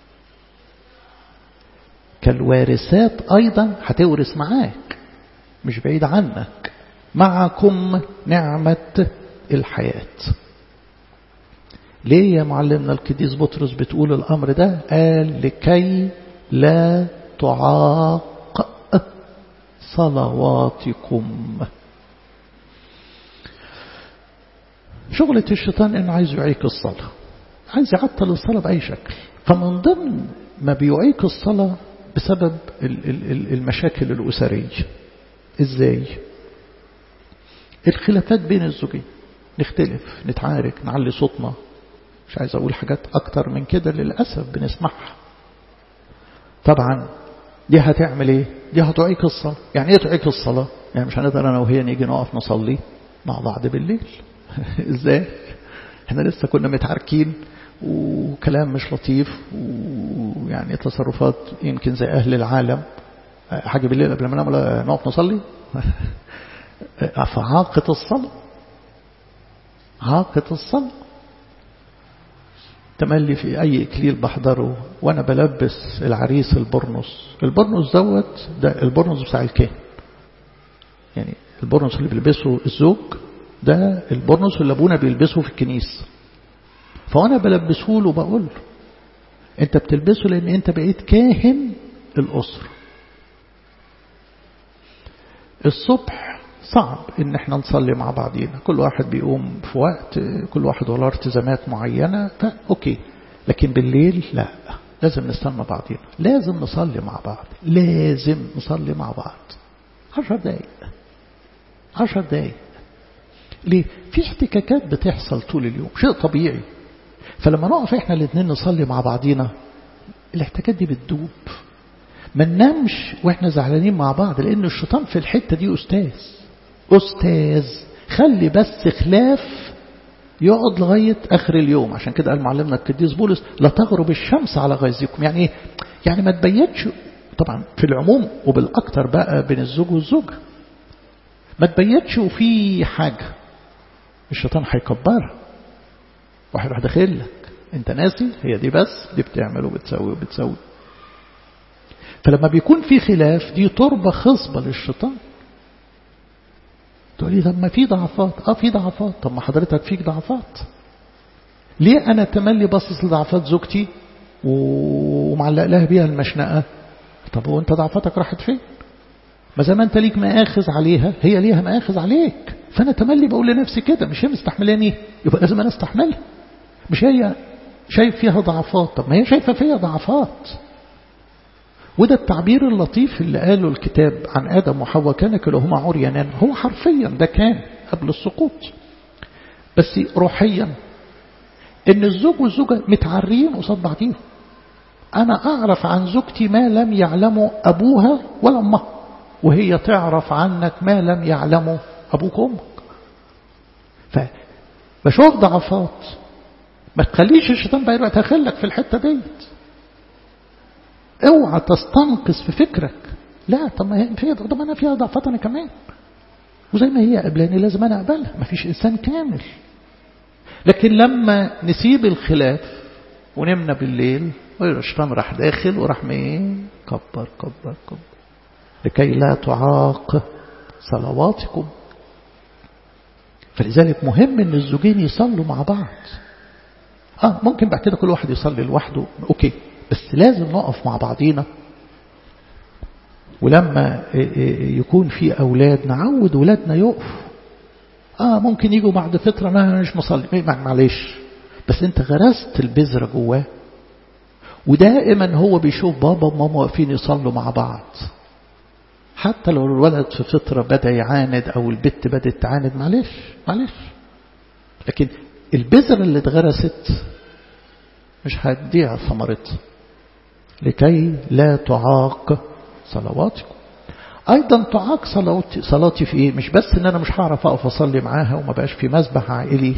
كالوارثات أيضا هتورث معاك مش بعيد عنك معكم نعمة الحياة ليه يا معلمنا القديس بطرس بتقول الأمر ده قال لكي لا تعاق صلواتكم شغلة الشيطان انه عايز يعيك الصلاة عايز يعطل الصلاة بأي شكل فمن ضمن ما بيعيك الصلاة بسبب المشاكل الأسرية ازاي الخلافات بين الزوجين نختلف نتعارك نعلي صوتنا مش عايز أقول حاجات أكتر من كده للأسف بنسمعها طبعا دي هتعمل ايه دي هتعيك الصلاة يعني ايه تعيك الصلاة يعني مش هنقدر أنا وهي نيجي نقف نصلي مع بعض بالليل ازاي احنا لسه كنا متعاركين وكلام مش لطيف ويعني تصرفات يمكن زي أهل العالم حاجة بالليل قبل ما ننام نقف نصلي فعاقة الصلاة عاقة الصلاة تملي في أي إكليل بحضره وأنا بلبس العريس البرنس البرنس دوت ده البرنس بتاع الكاهن يعني البرنس اللي بيلبسه الزوج ده البرنس اللي أبونا بيلبسه في الكنيسة فأنا بلبسه له بقول له أنت بتلبسه لأن أنت بقيت كاهن الأسرة الصبح صعب ان احنا نصلي مع بعضينا كل واحد بيقوم في وقت كل واحد ولا التزامات معينة اوكي لكن بالليل لا لازم نستنى بعضينا لازم نصلي مع بعض لازم نصلي مع بعض عشر دقايق عشر دقايق ليه في احتكاكات بتحصل طول اليوم شيء طبيعي فلما نقف احنا الاثنين نصلي مع بعضينا الاحتكاكات دي بتدوب ما ننامش واحنا زعلانين مع بعض لان الشيطان في الحتة دي استاذ استاذ خلي بس خلاف يقعد لغاية آخر اليوم عشان كده قال معلمنا القديس بولس لا تغرب الشمس على غيظكم يعني ايه يعني ما تبيتش طبعا في العموم وبالأكثر بقى بين الزوج والزوجة ما تبيتش وفي حاجة الشيطان هيكبرها واحد راح داخل لك انت ناسي هي دي بس دي بتعمل وبتسوي وبتسوي فلما بيكون في خلاف دي تربة خصبة للشيطان تقول لي طب ما في ضعفات اه في ضعفات طب ما حضرتك فيك ضعفات ليه انا تملي باصص لضعفات زوجتي ومعلق لها بيها المشنقه طب وانت ضعفاتك راحت فين ما زي ما انت ليك مآخذ عليها هي ليها مآخذ عليك فانا تملي بقول لنفسي كده مش هي مستحملاني يبقى لازم انا استحملها مش هي شايف فيها ضعفات طب ما هي شايفه فيها ضعفات وده التعبير اللطيف اللي قاله الكتاب عن آدم وحواء كان كلاهما عريانان هو حرفيا ده كان قبل السقوط بس روحيا ان الزوج والزوجة متعريين قصاد بعضيهم انا اعرف عن زوجتي ما لم يعلمه ابوها ولا امها وهي تعرف عنك ما لم يعلمه ابوك وامك فبشوف ضعفات ما تخليش الشيطان بقى يبقى تخلك في الحته ديت اوعى تستنقص في فكرك لا طب ما هي فيها طب انا فيها ضعفات انا كمان وزي ما هي قبلاني لازم انا اقبلها ما فيش انسان كامل لكن لما نسيب الخلاف ونمنا بالليل الشيطان راح داخل وراح مين كبر كبر كبر لكي لا تعاق صلواتكم فلذلك مهم ان الزوجين يصلوا مع بعض اه ممكن بعد كده كل واحد يصلي لوحده اوكي بس لازم نقف مع بعضينا ولما يكون في أولاد نعود ولادنا يقفوا آه ممكن يجوا بعد فترة ما مش مصلي معلش بس انت غرست البذرة جواه ودائما هو بيشوف بابا وماما واقفين يصلوا مع بعض حتى لو الولد في فترة بدأ يعاند أو البت بدأت تعاند معلش معلش لكن البذرة اللي اتغرست مش هتضيع ثمرتها لكي لا تعاق صلواتكم أيضا تعاق صلاتي, صلاتي في إيه مش بس إن أنا مش هعرف أقف أصلي معاها وما بقاش في مسبح عائلي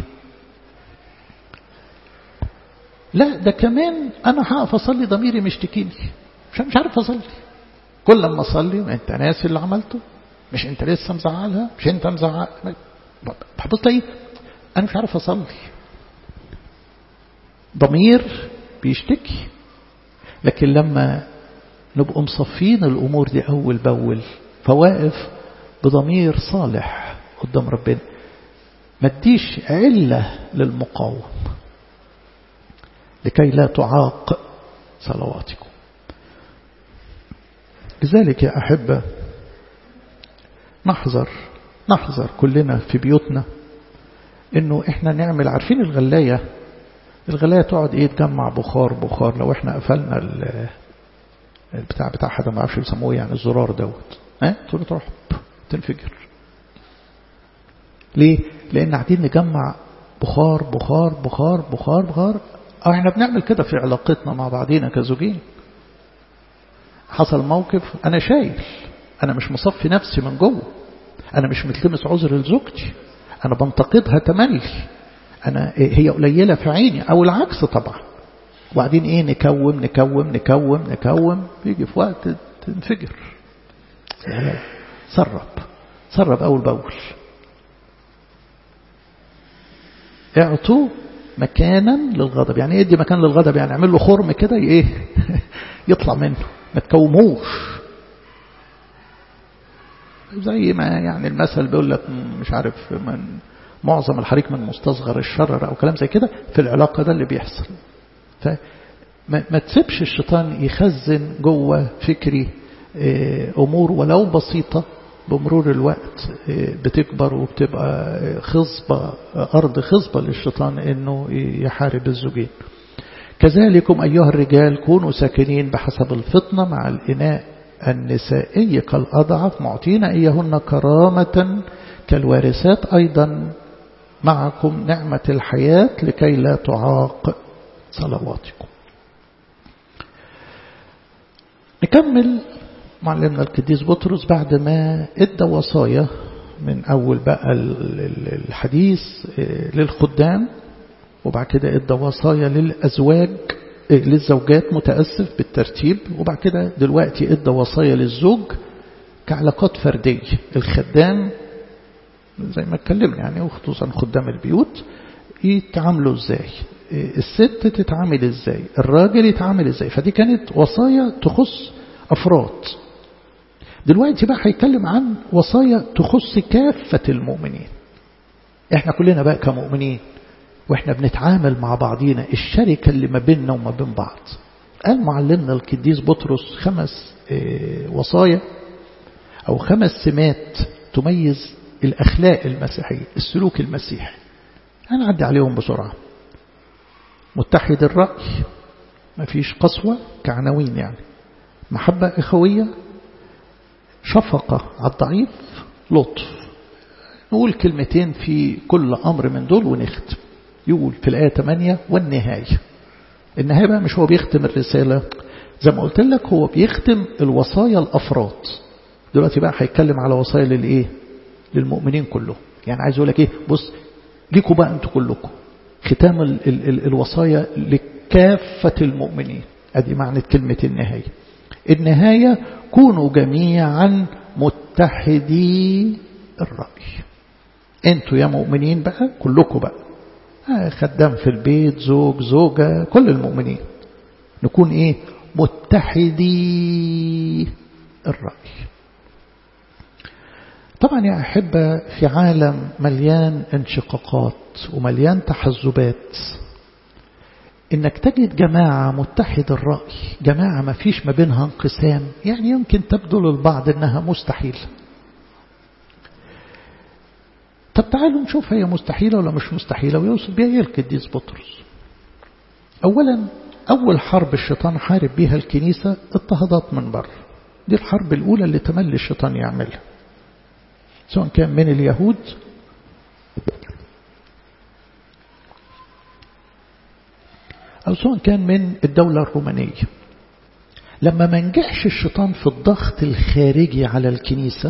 لا ده كمان أنا هقف أصلي ضميري مشتكيني مش مش عارف أصلي كل لما أصلي أنت ناسي اللي عملته مش أنت لسه مزعلها مش أنت مزعل بحبط لي أنا مش عارف أصلي ضمير بيشتكي لكن لما نبقى مصفين الأمور دي أول بأول فواقف بضمير صالح قدام ربنا ما تديش علة للمقاوم لكي لا تعاق صلواتكم لذلك يا أحبة نحذر نحذر كلنا في بيوتنا انه احنا نعمل عارفين الغلاية الغلاية تقعد ايه تجمع بخار بخار لو احنا قفلنا البتاع بتاع حدا ما اعرفش بيسموه يعني الزرار دوت ها تقول تروح تنفجر ليه لان قاعدين نجمع بخار بخار بخار بخار بخار اه احنا بنعمل كده في علاقتنا مع بعضينا كزوجين حصل موقف انا شايل انا مش مصفي نفسي من جوه انا مش متلمس عذر لزوجتي انا بنتقدها تملي أنا هي قليلة في عيني أو العكس طبعا وبعدين إيه نكوم نكوم نكوم نكوم يجي في وقت تنفجر سرب سرب أول بأول اعطوا مكانا للغضب يعني يدي مكان للغضب يعني اعمل له خرم كده ايه يطلع منه ما تكوموش زي ما يعني المثل بيقول لك مش عارف من معظم الحريق من مستصغر الشرر أو كلام زي كده في العلاقة ده اللي بيحصل فما تسيبش الشيطان يخزن جوه فكري أمور ولو بسيطة بمرور الوقت بتكبر وبتبقى خصبة أرض خصبة للشيطان أنه يحارب الزوجين كذلكم أيها الرجال كونوا ساكنين بحسب الفطنة مع الإناء النسائي كالأضعف معطين إياهن كرامة كالوارثات أيضا معكم نعمة الحياة لكي لا تعاق صلواتكم نكمل معلمنا القديس بطرس بعد ما ادى وصايا من أول بقى الحديث للخدام وبعد كده ادى وصايا للأزواج للزوجات متأسف بالترتيب وبعد كده دلوقتي ادى وصايا للزوج كعلاقات فردية الخدام زي ما اتكلمنا يعني وخصوصا خدام البيوت يتعاملوا ازاي الست تتعامل ازاي الراجل يتعامل ازاي فدي كانت وصايا تخص أفراد دلوقتي بقى هيتكلم عن وصايا تخص كافة المؤمنين احنا كلنا بقى كمؤمنين واحنا بنتعامل مع بعضينا الشركة اللي ما بيننا وما بين بعض قال معلمنا القديس بطرس خمس وصايا أو خمس سمات تميز الأخلاق المسيحية السلوك المسيحي هنعدي عليهم بسرعة متحد الرأي ما فيش قسوة كعناوين يعني محبة إخوية شفقة على الضعيف لطف نقول كلمتين في كل أمر من دول ونختم يقول في الآية 8 والنهاية النهاية بقى مش هو بيختم الرسالة زي ما قلت لك هو بيختم الوصايا الأفراد دلوقتي بقى هيتكلم على وصايا للإيه للمؤمنين كلهم يعني عايز أقول لك إيه بص ليكوا بقى أنتوا كلكم ختام ال ال ال الوصايا لكافة المؤمنين أدي معنى كلمة النهاية النهاية كونوا جميعا متحدي الرأي انتوا يا مؤمنين بقى كلكم بقى خدام في البيت زوج زوجة كل المؤمنين نكون ايه متحدي الرأي طبعا يا أحبة في عالم مليان انشقاقات ومليان تحزبات انك تجد جماعة متحد الرأي جماعة ما فيش ما بينها انقسام يعني يمكن تبدو للبعض انها مستحيلة طب تعالوا نشوف هي مستحيلة ولا مش مستحيلة ويوصل بيها القديس بطرس اولا اول حرب الشيطان حارب بيها الكنيسة اضطهادات من بره دي الحرب الاولى اللي تملي الشيطان يعملها سواء كان من اليهود أو سواء كان من الدولة الرومانية لما ما نجحش الشيطان في الضغط الخارجي على الكنيسة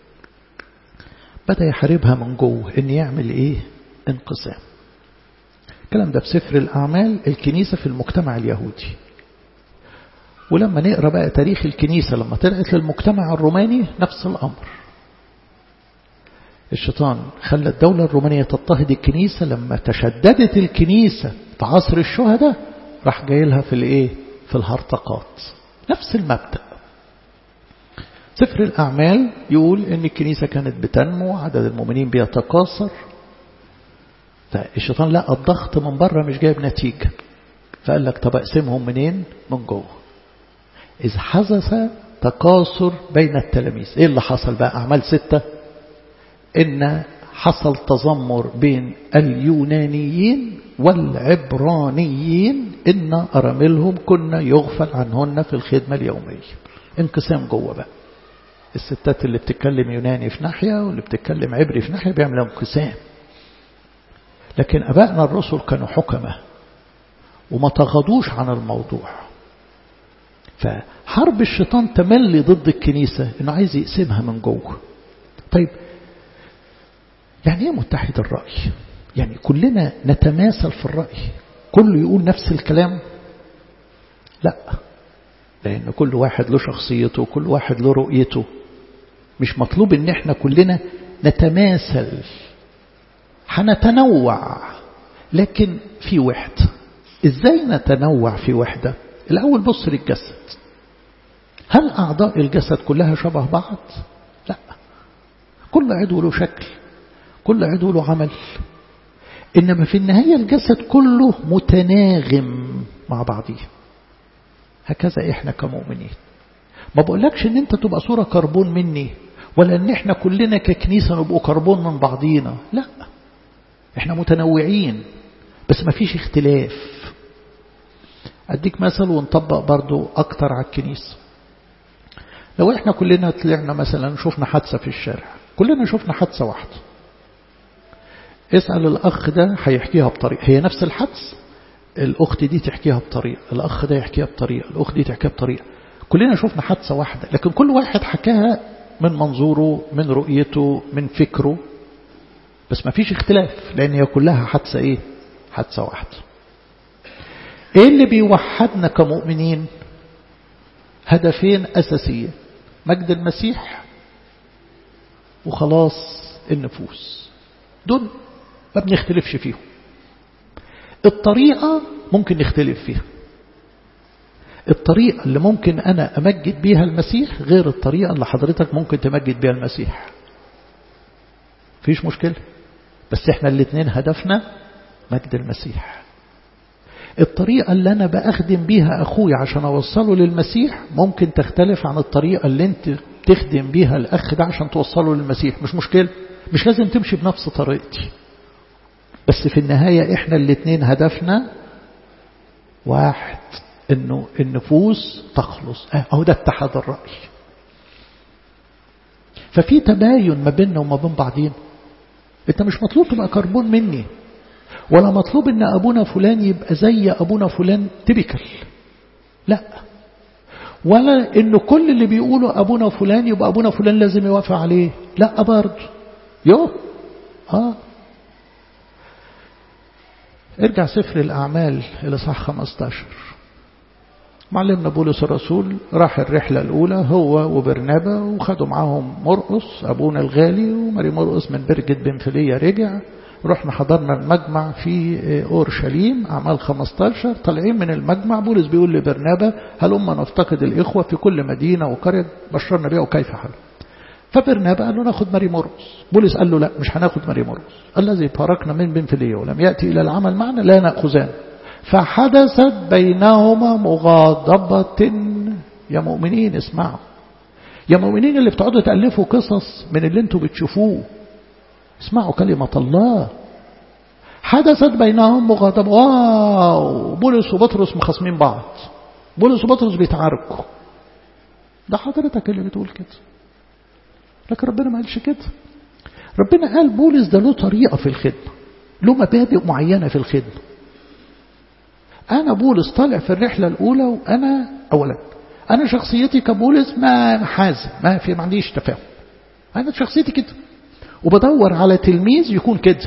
بدأ يحاربها من جوه إن يعمل إيه انقسام الكلام ده في سفر الأعمال الكنيسة في المجتمع اليهودي ولما نقرأ بقى تاريخ الكنيسة لما طلعت للمجتمع الروماني نفس الأمر الشيطان خلى الدولة الرومانية تضطهد الكنيسة لما تشددت الكنيسة في عصر الشهداء راح جاي لها في الايه في الهرطقات نفس المبدأ سفر الأعمال يقول ان الكنيسة كانت بتنمو عدد المؤمنين بيتكاثر فالشيطان لقى الضغط من بره مش جايب نتيجة فقال لك طب اقسمهم منين من جوه إذ حدث تكاثر بين التلاميذ ايه اللي حصل بقى أعمال ستة إن حصل تذمر بين اليونانيين والعبرانيين إن أراملهم كنا يغفل عنهن في الخدمة اليومية انقسام جوه بقى الستات اللي بتتكلم يوناني في ناحية واللي بتتكلم عبري في ناحية بيعملوا انقسام لكن أبائنا الرسل كانوا حكمة وما تغضوش عن الموضوع فحرب الشيطان تملي ضد الكنيسة انه عايز يقسمها من جوه طيب يعني ايه متحد الرأي يعني كلنا نتماثل في الرأي كله يقول نفس الكلام لا لأن كل واحد له شخصيته وكل واحد له رؤيته مش مطلوب ان احنا كلنا نتماثل هنتنوع لكن في وحدة ازاي نتنوع في وحدة الاول بص للجسد هل اعضاء الجسد كلها شبه بعض لا كل عضو له شكل كل عضو له عمل إنما في النهاية الجسد كله متناغم مع بعضه هكذا إحنا كمؤمنين ما بقولكش إن أنت تبقى صورة كربون مني ولا ان احنا كلنا ككنيسة نبقوا كربون من بعضينا لا احنا متنوعين بس ما فيش اختلاف اديك مثل ونطبق برضو اكتر على الكنيسة لو احنا كلنا طلعنا مثلا شفنا حادثة في الشارع كلنا شفنا حادثة واحدة اسأل الأخ ده هيحكيها بطريقة هي نفس الحدث الأخت دي تحكيها بطريقة الأخ ده يحكيها بطريقة الأخت دي تحكيها بطريقة كلنا شفنا حادثة واحدة لكن كل واحد حكاها من منظوره من رؤيته من فكره بس ما فيش اختلاف لأن هي كلها حادثة إيه حادثة واحدة إيه اللي بيوحدنا كمؤمنين هدفين أساسية مجد المسيح وخلاص النفوس دول ما بنختلفش فيهم الطريقة ممكن نختلف فيها الطريقة اللي ممكن أنا أمجد بيها المسيح غير الطريقة اللي حضرتك ممكن تمجد بيها المسيح فيش مشكلة بس احنا الاثنين هدفنا مجد المسيح الطريقة اللي أنا بأخدم بيها أخوي عشان أوصله للمسيح ممكن تختلف عن الطريقة اللي أنت تخدم بيها الأخ ده عشان توصله للمسيح مش مشكلة مش لازم تمشي بنفس طريقتي بس في النهاية إحنا الاثنين هدفنا واحد إنه النفوس تخلص أهو ده اتحاد الرأي ففي تباين ما بيننا وما بين بعضين انت مش مطلوب تبقى كربون مني ولا مطلوب ان ابونا فلان يبقى زي ابونا فلان تبكل لا ولا ان كل اللي بيقوله ابونا فلان يبقى ابونا فلان لازم يوافق عليه لا برضه يو اه ارجع سفر الاعمال الى صح 15 معلمنا بولس الرسول راح الرحلة الأولى هو وبرنابا وخدوا معاهم مرقس أبونا الغالي وماري مرقس من برجة بنفلية رجع رحنا حضرنا المجمع في أورشليم أعمال 15 طالعين من المجمع بولس بيقول لبرنابا هلما نفتقد الإخوة في كل مدينة وقرية بشرنا بها وكيف حال فبرنابا قال له ناخد ماري مرقس بولس قال له لا مش هناخد ماري مرقس الذي باركنا من بنفلية ولم يأتي إلى العمل معنا لا نأخذان فحدثت بينهما مغاضبة يا مؤمنين اسمعوا يا مؤمنين اللي بتقعدوا تألفوا قصص من اللي انتوا بتشوفوه اسمعوا كلمة الله حدثت بينهم مغاضبة واو بولس وبطرس مخاصمين بعض بولس وبطرس بيتعاركوا ده حضرتك اللي بتقول كده لكن ربنا ما قالش كده ربنا قال بولس ده له طريقة في الخدمة له مبادئ معينة في الخدمة أنا بولس طالع في الرحلة الأولى وأنا أولا أنا شخصيتي كبولس ما حازم ما في ما عنديش تفاهم أنا شخصيتي كده وبدور على تلميذ يكون كده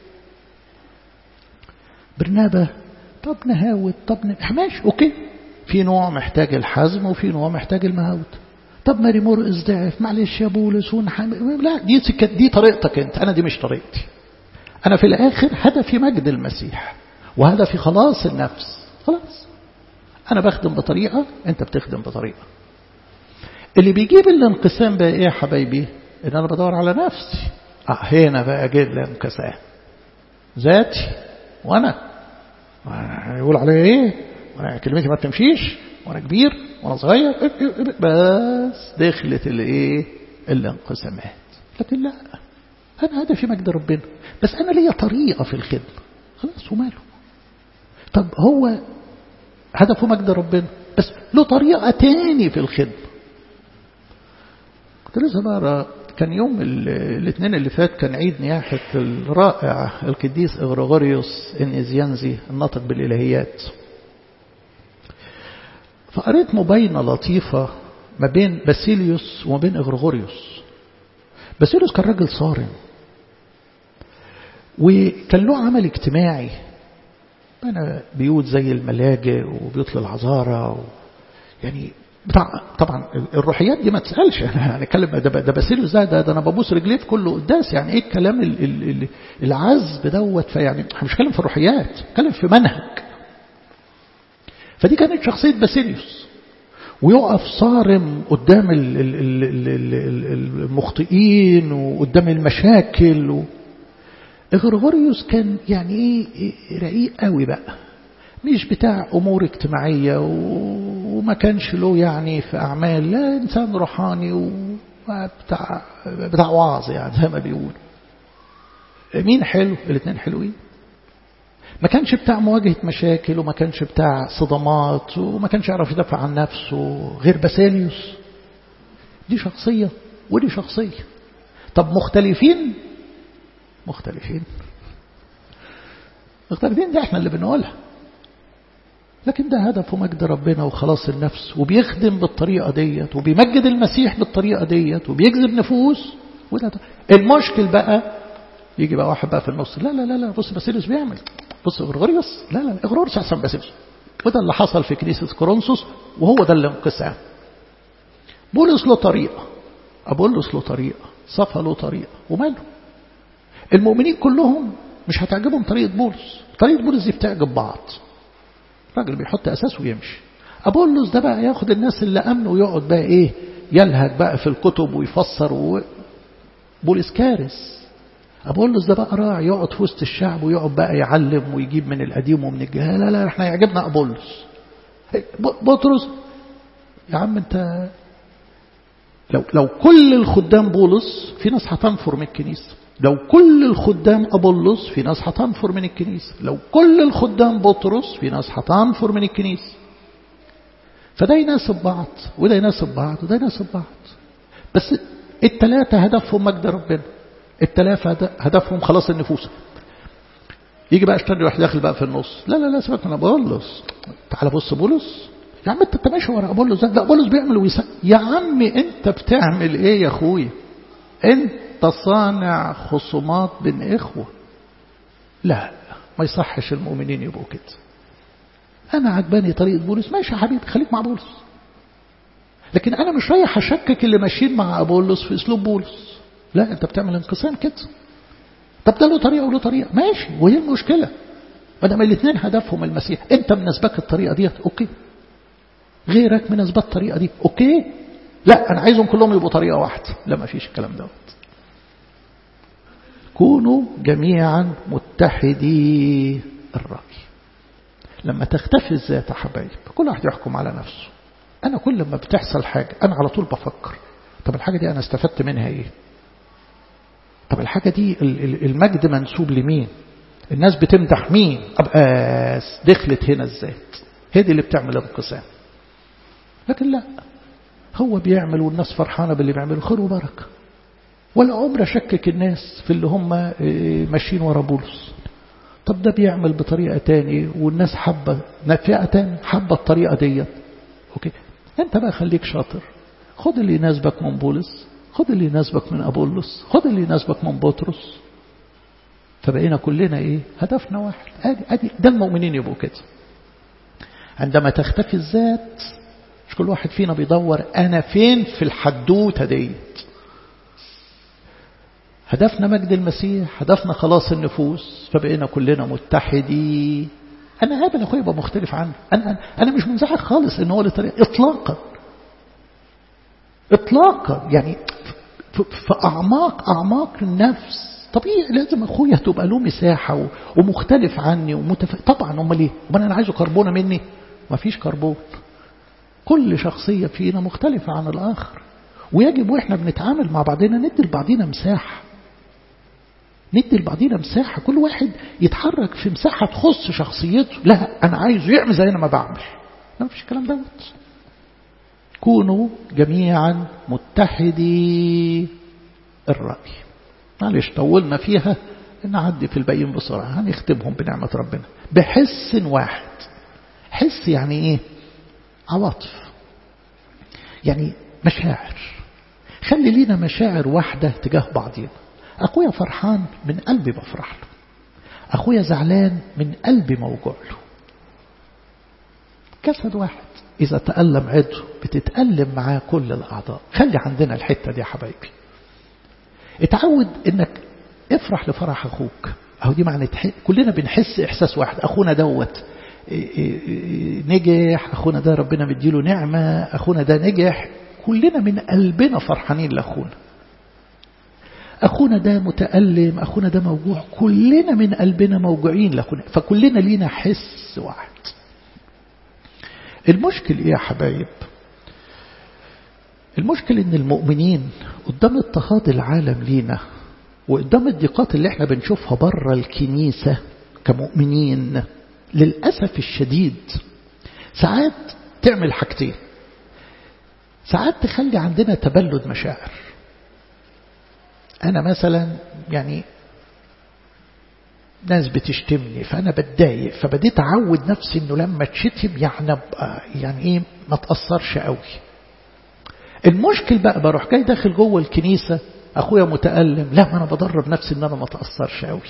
برنابة طب نهاوت طب ماشي أوكي في نوع محتاج الحزم وفي نوع محتاج المهاوت طب ماري مرقس ضعف معلش يا بولس ونحم... لا دي سكت دي طريقتك انت انا دي مش طريقتي انا في الاخر هدفي مجد المسيح وهدفي خلاص النفس خلاص أنا بخدم بطريقة أنت بتخدم بطريقة اللي بيجيب الانقسام بقى إيه يا حبايبي إن أنا بدور على نفسي آه هنا بقى أجيب الانقسام ذاتي وأنا يقول عليا إيه وأنا كلمتي ما بتمشيش وأنا كبير وأنا صغير بس دخلت الإيه الانقسامات لكن لا أنا هدفي مجد ربنا بس أنا ليا طريقة في الخدمة خلاص وماله طب هو هدفه مجد ربنا بس له طريقة تاني في الخدمة كنت لسه بقرا كان يوم الاثنين اللي فات كان عيد نياحة الرائع القديس إغريغوريوس النيزيانزي الناطق بالإلهيات فقريت مبينة لطيفة ما بين باسيليوس وما بين إغريغوريوس باسيليوس كان راجل صارم وكان له عمل اجتماعي أنا بيوت زي الملاجئ وبيوت للعذارى و... يعني بتاع طبعا الروحيات دي ما تسألش أنا هنتكلم ده ده باسيليوس ده, ده ده أنا ببوس رجليه في كل قداس يعني إيه الكلام ال ال العذب دوت فيعني احنا مش بنتكلم في الروحيات بنتكلم في منهج فدي كانت شخصية باسيليوس ويقف صارم قدام المخطئين وقدام المشاكل و... إغريغوريوس كان يعني ايه رقيق قوي بقى مش بتاع أمور اجتماعية وما كانش له يعني في أعمال لا إنسان روحاني بتاع بتاع وعظ يعني زي ما بيقولوا مين حلو الاثنين حلوين ما كانش بتاع مواجهة مشاكل وما كانش بتاع صدمات وما كانش يعرف يدافع عن نفسه غير باسيليوس دي شخصية ودي شخصية طب مختلفين مختلفين مختلفين دي احنا اللي بنقولها لكن ده هدفه مجد ربنا وخلاص النفس وبيخدم بالطريقة ديت وبيمجد المسيح بالطريقة ديت وبيجذب نفوس وده المشكل بقى يجي بقى واحد بقى في النص لا لا لا لا بص باسيليوس بيعمل بص اغريغوريوس لا لا اغريغوريوس احسن باسيليوس وده اللي حصل في كنيسة كورنثوس وهو ده الانقسام بولس له طريقة أبولس له طريقة صفا له طريقة وماله المؤمنين كلهم مش هتعجبهم طريقة بولس طريقة بولس دي بتعجب بعض راجل بيحط أساس ويمشي أبولس ده بقى ياخد الناس اللي أمنوا ويقعد بقى إيه يلهج بقى في الكتب ويفسر و... بولس كارث أبولس ده بقى راعي يقعد في وسط الشعب ويقعد بقى يعلم ويجيب من القديم ومن الجهال لا لا احنا يعجبنا أبولس بطرس يا عم انت لو لو كل الخدام بولس في ناس هتنفر من الكنيسة لو كل الخدام أبولس في ناس هتنفر من الكنيسة لو كل الخدام بطرس في ناس هتنفر من الكنيسة فده يناسب بعض وده يناسب بعض وده يناسب بعض بس التلاتة هدفهم مجد ربنا التلاتة هدفهم خلاص النفوس يجي بقى اشتري واحد داخل بقى في النص لا لا لا سيبك من بولس تعال بص بولس يا عم انت ماشي ورا بولس ده بولس بيعمل ويسا يا عم انت بتعمل ايه يا اخويا انت صانع خصومات بين اخوه لا ما يصحش المؤمنين يبقوا كده انا عجباني طريقه بولس ماشي يا حبيبي خليك مع بولس لكن انا مش رايح اشكك اللي ماشيين مع ابولس في اسلوب بولس لا انت بتعمل انقسام كده طب ده له طريقه وله طريقه ماشي وهي المشكله ما دام الاثنين هدفهم المسيح انت مناسبك الطريقه ديت اوكي غيرك مناسبات الطريقه دي اوكي لا انا عايزهم كلهم يبقوا طريقه واحده لا ما فيش الكلام دوت كونوا جميعا متحدي الرأي لما تختفي الذات يا حبايب كل واحد يحكم على نفسه أنا كل ما بتحصل حاجة أنا على طول بفكر طب الحاجة دي أنا استفدت منها إيه طب الحاجة دي المجد منسوب لمين الناس بتمدح مين أبقى دخلت هنا الذات هي دي اللي بتعمل انقسام لكن لا هو بيعمل والناس فرحانة باللي بيعمله خير وبركة ولا عمر شكك الناس في اللي هم ماشيين ورا بولس طب ده بيعمل بطريقة تاني والناس حبة فئة تاني حبة الطريقة ديت اوكي انت بقى خليك شاطر خد اللي يناسبك من بولس خد اللي يناسبك من أبولس خد اللي يناسبك من بطرس فبقينا كلنا ايه هدفنا واحد ادي ادي ده المؤمنين يبقوا كده عندما تختفي الذات مش كل واحد فينا بيدور انا فين في الحدوته ديت هدفنا مجد المسيح هدفنا خلاص النفوس فبقينا كلنا متحدي أنا قابل أخويا يبقى مختلف عنه أنا, أنا مش منزعج خالص إن هو لطريقة إطلاقا إطلاقا يعني في أعماق أعماق النفس طبيعي لازم أخويا تبقى له مساحة ومختلف عني ومتف... طبعا أمال إيه؟ أمال أنا عايزه كربونة مني؟ ما فيش كربون كل شخصية فينا مختلفة عن الآخر ويجب وإحنا بنتعامل مع بعضنا ندي لبعضنا مساحة ندي لبعضنا مساحة كل واحد يتحرك في مساحة تخص شخصيته لا أنا عايزه يعمل زي أنا ما بعمل لا مفيش الكلام دوت كونوا جميعا متحدي الرأي معلش طولنا فيها نعدي في الباقيين بسرعة هنختمهم بنعمة ربنا بحس واحد حس يعني ايه عواطف يعني مشاعر خلي لينا مشاعر واحدة تجاه بعضنا أخويا فرحان من قلبي بفرح له أخويا زعلان من قلبي موجوع له جسد واحد إذا تألم عضو بتتألم معاه كل الأعضاء خلي عندنا الحتة دي يا حبايبي اتعود انك افرح لفرح اخوك اهو دي معنى كلنا بنحس احساس واحد اخونا دوت نجح اخونا ده ربنا مديله نعمة اخونا ده نجح كلنا من قلبنا فرحانين لاخونا اخونا ده متألم اخونا ده موجوع كلنا من قلبنا موجوعين لاخونا فكلنا لينا حس واحد المشكل ايه يا حبايب المشكل ان المؤمنين قدام اضطهاد العالم لينا وقدام الضيقات اللي احنا بنشوفها بره الكنيسة كمؤمنين للأسف الشديد ساعات تعمل حاجتين ساعات تخلي عندنا تبلد مشاعر أنا مثلا يعني ناس بتشتمني فأنا بتضايق فبديت أعود نفسي إنه لما تشتم يعني أبقى يعني إيه ما تأثرش قوي المشكل بقى بروح جاي داخل جوه الكنيسة أخويا متألم لا ما أنا بدرب نفسي إن أنا ما تأثرش قوي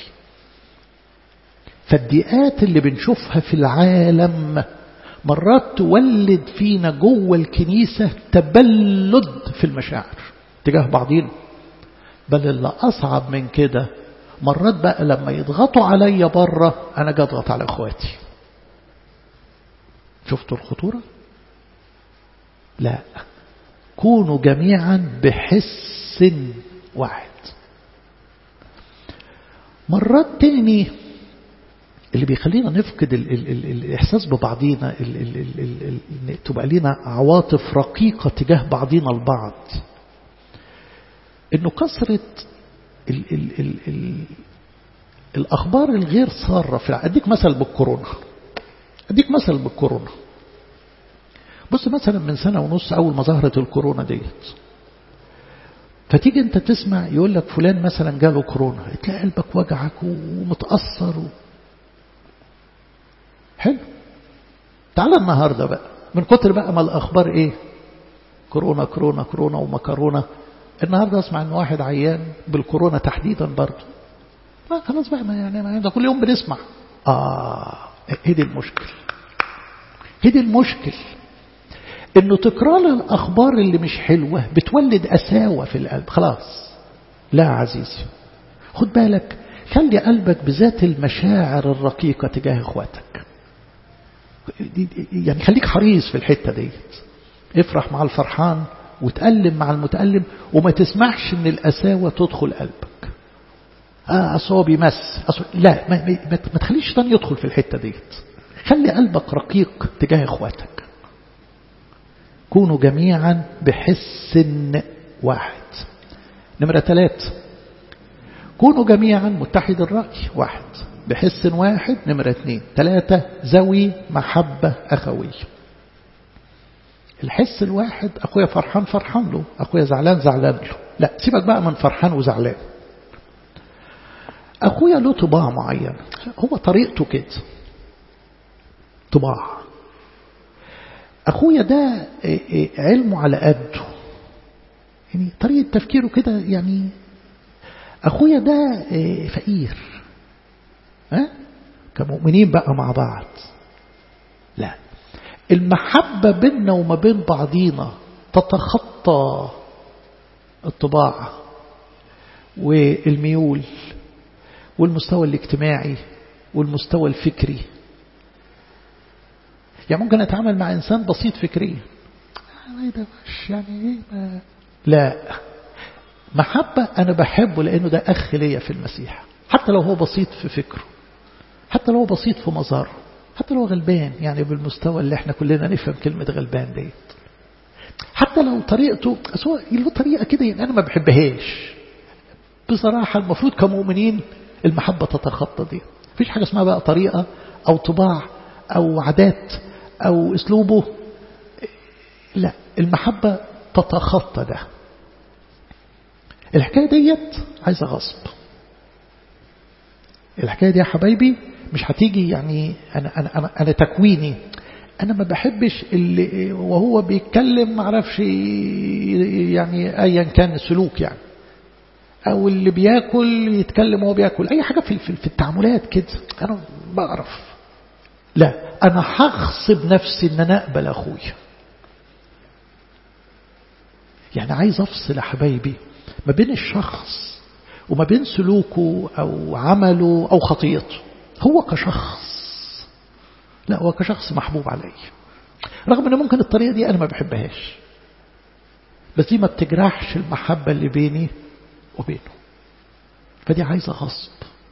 فالضيقات اللي بنشوفها في العالم مرات تولد فينا جوه الكنيسة تبلد في المشاعر تجاه بعضين بل اللي أصعب من كده مرات بقى لما يضغطوا عليا بره أنا جاي أضغط على إخواتي شفتوا الخطورة؟ لا كونوا جميعا بحس واحد مرات تاني اللي بيخلينا نفقد ال ال ال الإحساس ببعضينا ال ال ال ال ال تبقى لنا عواطف رقيقة تجاه بعضينا البعض إنه كثرة ال ال ال ال الأخبار الغير سارة في أديك مثل بالكورونا أديك مثل بالكورونا بص مثلا من سنة ونص أول ما ظهرت الكورونا ديت فتيجي أنت تسمع يقول لك فلان مثلا جاله كورونا تلاقي قلبك وجعك ومتأثر و... حلو تعال النهاردة بقى من كتر بقى ما الأخبار إيه كورونا كورونا كورونا ومكرونا النهاردة أسمع أن واحد عيان بالكورونا تحديدا برضه ما خلاص بقى ما يعني ما ده كل يوم بنسمع آه هي دي المشكل هي دي المشكل انه تكرار الاخبار اللي مش حلوة بتولد اساوة في القلب خلاص لا عزيزي خد بالك خلي قلبك بذات المشاعر الرقيقة تجاه اخواتك يعني خليك حريص في الحتة ديت افرح مع الفرحان وتألم مع المتألم وما تسمحش ان الأساوة تدخل قلبك اه اصل هو بيمس أصل لا ما, ما, ما تخليش الشيطان يدخل في الحتة ديت خلي قلبك رقيق تجاه اخواتك كونوا جميعا بحس واحد نمرة ثلاثة كونوا جميعا متحد الرأي واحد بحس واحد نمرة اثنين ثلاثة ذوي محبة أخوية الحس الواحد أخويا فرحان فرحان له أخويا زعلان زعلان له لا سيبك بقى من فرحان وزعلان أخويا له طباع معينة هو طريقته كده طباع أخويا ده علمه على قده يعني طريقة تفكيره كده يعني أخويا ده فقير ها كمؤمنين بقى مع بعض لا المحبة بيننا وما بين بعضينا تتخطى الطباع والميول والمستوى الاجتماعي والمستوى الفكري يعني ممكن أتعامل مع إنسان بسيط فكريا يعني ما لا محبة أنا بحبه لأنه ده أخ ليا في المسيح حتى لو هو بسيط في فكره حتى لو هو بسيط في مظهره حتى لو غلبان يعني بالمستوى اللي احنا كلنا نفهم كلمة غلبان ديت حتى لو طريقته هو له طريقة كده يعني أنا ما بحبهاش بصراحة المفروض كمؤمنين المحبة تتخطى دي مفيش حاجة اسمها بقى طريقة أو طباع أو عادات أو أسلوبه لا المحبة تتخطى ده الحكاية ديت عايزة غصب الحكاية دي يا حبايبي مش هتيجي يعني أنا, أنا, أنا, أنا تكويني أنا ما بحبش اللي وهو بيتكلم معرفش يعني أيا كان السلوك يعني أو اللي بياكل يتكلم وهو بياكل أي حاجة في, في التعاملات كده أنا بعرف لا أنا هغصب نفسي أن أنا أقبل أخويا يعني عايز أفصل يا حبايبي ما بين الشخص وما بين سلوكه أو عمله أو خطيته هو كشخص لا هو كشخص محبوب علي رغم أن ممكن الطريقة دي أنا ما بحبهاش بس دي ما بتجرحش المحبة اللي بيني وبينه فدي عايزة غصب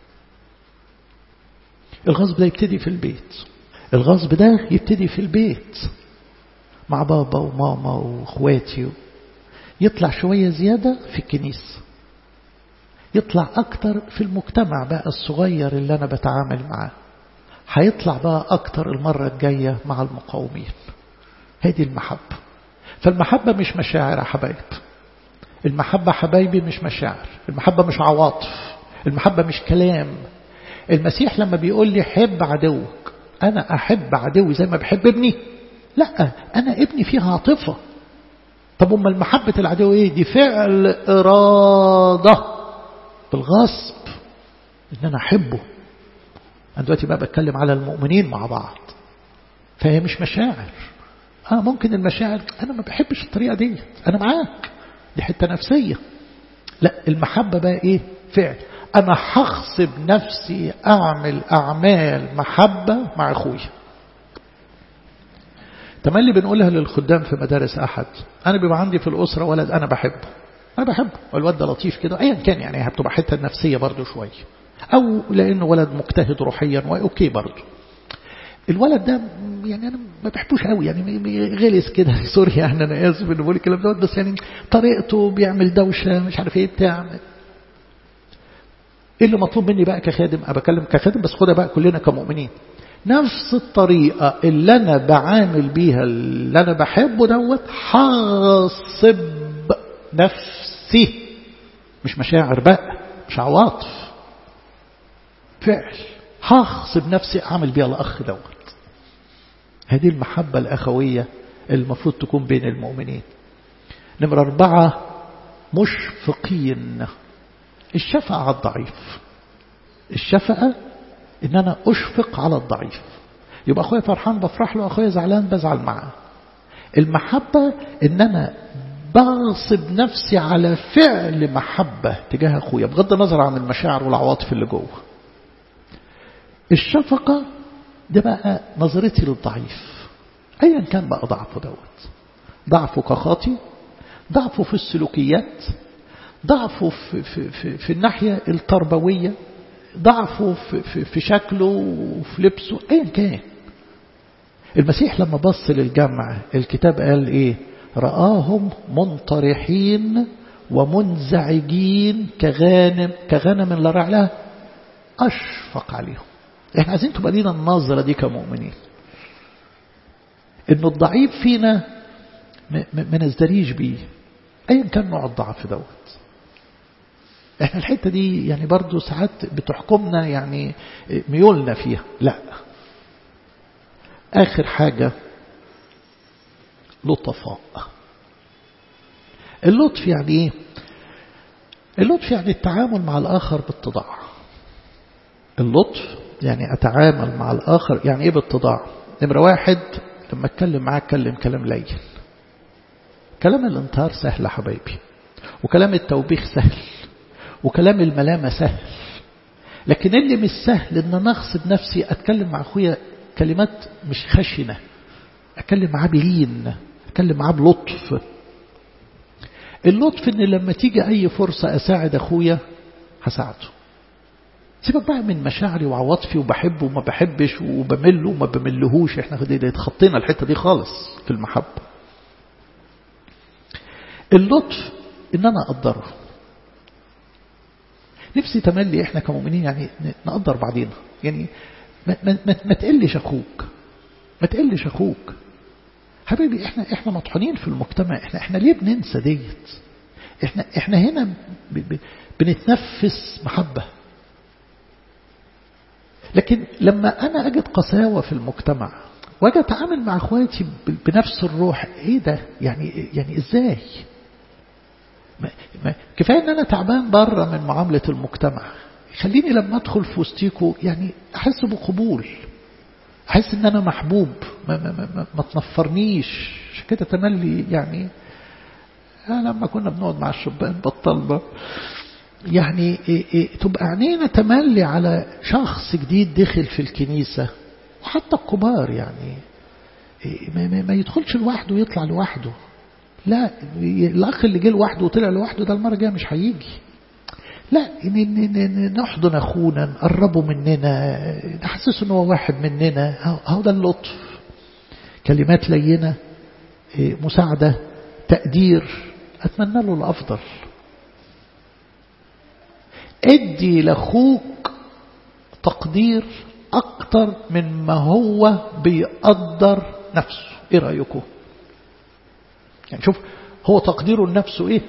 الغصب ده يبتدي في البيت الغصب ده يبتدي في البيت مع بابا وماما واخواتي يطلع شوية زيادة في الكنيسة يطلع أكتر في المجتمع بقى الصغير اللي أنا بتعامل معاه هيطلع بقى أكتر المرة الجاية مع المقاومين هذه المحبة فالمحبة مش مشاعر يا حبايب المحبة حبايبي مش مشاعر المحبة مش عواطف المحبة مش كلام المسيح لما بيقول لي حب عدوك أنا أحب عدوي زي ما بحب ابني لا أنا ابني فيه عاطفة طب أما المحبة العدو إيه دي فعل إرادة بالغصب إن أنا أحبه أنا دلوقتي بقى بتكلم على المؤمنين مع بعض فهي مش مشاعر آه ممكن المشاعر أنا ما بحبش الطريقة دي أنا معاك دي حتة نفسية لا المحبة بقى إيه فعل أنا هغصب نفسي أعمل أعمال محبة مع أخويا تملي بنقولها للخدام في مدارس أحد أنا بيبقى عندي في الأسرة ولد أنا بحبه أنا بحبه والواد ده لطيف كده أيا كان يعني هتبقى حتة نفسية برضو شوية أو لأنه ولد مجتهد روحيا وأوكي برضو الولد ده يعني أنا ما بحبوش قوي يعني غلس كده سوري يعني أنا آسف إنه بقول الكلام دوت بس يعني طريقته بيعمل دوشة مش عارف إيه بتاع ايه اللي مطلوب مني بقى كخادم انا بكلم كخادم بس خدها بقى كلنا كمؤمنين نفس الطريقة اللي أنا بعامل بيها اللي أنا بحبه دوت حاصب نفسي مش مشاعر بقى مش عواطف فعل هغصب نفسي أعمل بيها الأخ دوت هذه المحبة الأخوية المفروض تكون بين المؤمنين نمرة أربعة مشفقين الشفقة على الضعيف الشفقة إن أنا أشفق على الضعيف يبقى أخويا فرحان بفرح له أخويا زعلان بزعل معاه المحبة إن أنا بغصب نفسي على فعل محبة تجاه أخويا بغض النظر عن المشاعر والعواطف اللي جوه الشفقة ده بقى نظرتي للضعيف أيا كان بقى ضعفه دوت ضعفه كخاطي ضعفه في السلوكيات ضعفه في, في, في, في الناحية التربوية ضعفه في, في, في شكله وفي لبسه ايا كان المسيح لما بص للجمع الكتاب قال ايه رآهم منطرحين ومنزعجين كغانم كغنم لا رعى لها أشفق عليهم احنا عايزين تبقى لينا النظرة دي كمؤمنين انه الضعيف فينا ما نزدريش بيه ايا كان نوع الضعف دوت احنا الحتة دي يعني برضو ساعات بتحكمنا يعني ميولنا فيها لا آخر حاجة لطفاء اللطف يعني ايه اللطف يعني التعامل مع الآخر باتضاع اللطف يعني أتعامل مع الآخر يعني ايه باتضاع نمرة واحد لما اتكلم معاه اتكلم كلام لين كلام الانتهار سهل يا حبايبي وكلام التوبيخ سهل وكلام الملامة سهل لكن اللي مش سهل ان انا اغصب نفسي اتكلم مع اخويا كلمات مش خشنة اتكلم معاه بلين اتكلم معاه بلطف اللطف ان لما تيجي اي فرصة اساعد اخويا هساعده سيبك بقى من مشاعري وعواطفي وبحبه وما بحبش وبمله وما بملهوش احنا اتخطينا الحتة دي خالص في المحبة اللطف ان انا اقدره نفسي تملي احنا كمؤمنين يعني نقدر بعضينا يعني ما, ما, ما, ما تقلش اخوك ما تقلش اخوك حبيبي احنا احنا مطحونين في المجتمع احنا احنا ليه بننسى ديت احنا احنا هنا ب ب بنتنفس محبة لكن لما انا اجد قساوة في المجتمع واجي اتعامل مع اخواتي بنفس الروح ايه ده يعني يعني ازاي ما ما كفايه ان انا تعبان بره من معامله المجتمع خليني لما ادخل في وسطيكوا يعني احس بقبول احس ان انا محبوب ما, ما, ما, ما, ما تنفرنيش عشان كده تملي يعني لما كنا بنقعد مع الشبان بطلنا يعني إيه إيه تبقى عينينا تملي على شخص جديد دخل في الكنيسة وحتى الكبار يعني إيه ما, ما يدخلش لوحده ويطلع لوحده لا الأخ اللي جه لوحده وطلع لوحده ده المرة الجاية مش هيجي لا نحضن أخونا نقربه مننا نحسسه أنه هو واحد مننا هو ده اللطف كلمات لينة مساعدة تقدير أتمنى له الأفضل ادي لأخوك تقدير أكتر من ما هو بيقدر نفسه إيه رأيكم يعني شوف هو تقديره لنفسه إيه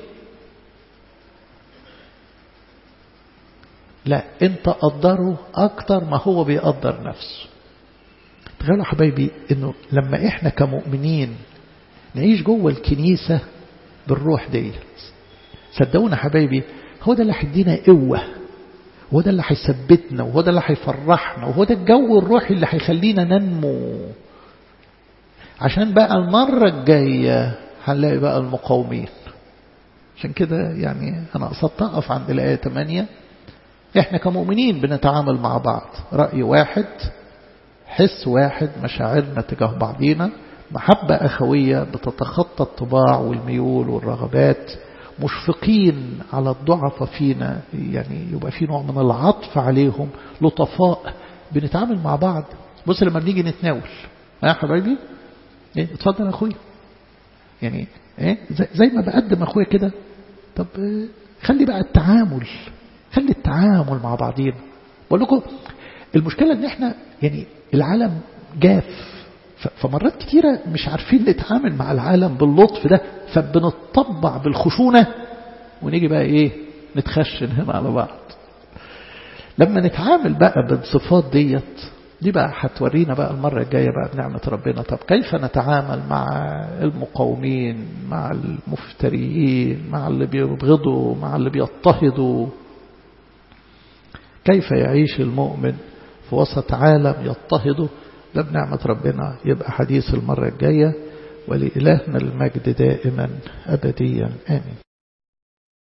لا انت قدره أكتر ما هو بيقدر نفسه تخيلوا حبايبي انه لما احنا كمؤمنين نعيش جوه الكنيسة بالروح دي صدقونا حبايبي هو ده اللي هيدينا قوة وهو ده اللي هيثبتنا وهو ده اللي هيفرحنا وهو ده الجو الروحي اللي هيخلينا ننمو عشان بقى المرة الجاية هنلاقي بقى المقاومين عشان كده يعني أنا قصدت أقف عند الآية 8 إحنا كمؤمنين بنتعامل مع بعض رأي واحد حس واحد مشاعرنا تجاه بعضينا محبة أخوية بتتخطى الطباع والميول والرغبات مشفقين على الضعف فينا يعني يبقى في نوع من العطف عليهم لطفاء بنتعامل مع بعض بص لما بنيجي نتناول يا حبايبي ايه اتفضل يا اخويا يعني ايه زي, زي ما بقدم اخويا كده طب إيه خلي بقى التعامل خلي التعامل مع بعضينا بقول لكم المشكلة ان احنا يعني العالم جاف فمرات كتيرة مش عارفين نتعامل مع العالم باللطف ده فبنطبع بالخشونة ونيجي بقى ايه نتخشن هنا على بعض لما نتعامل بقى بالصفات ديت دي بقى هتورينا بقى المرة الجاية بقى بنعمة ربنا طب كيف نتعامل مع المقاومين مع المفتريين مع اللي بيبغضوا مع اللي بيضطهدوا كيف يعيش المؤمن في وسط عالم يضطهده ده بنعمة ربنا يبقى حديث المرة الجاية ولإلهنا المجد دائما أبديا آمين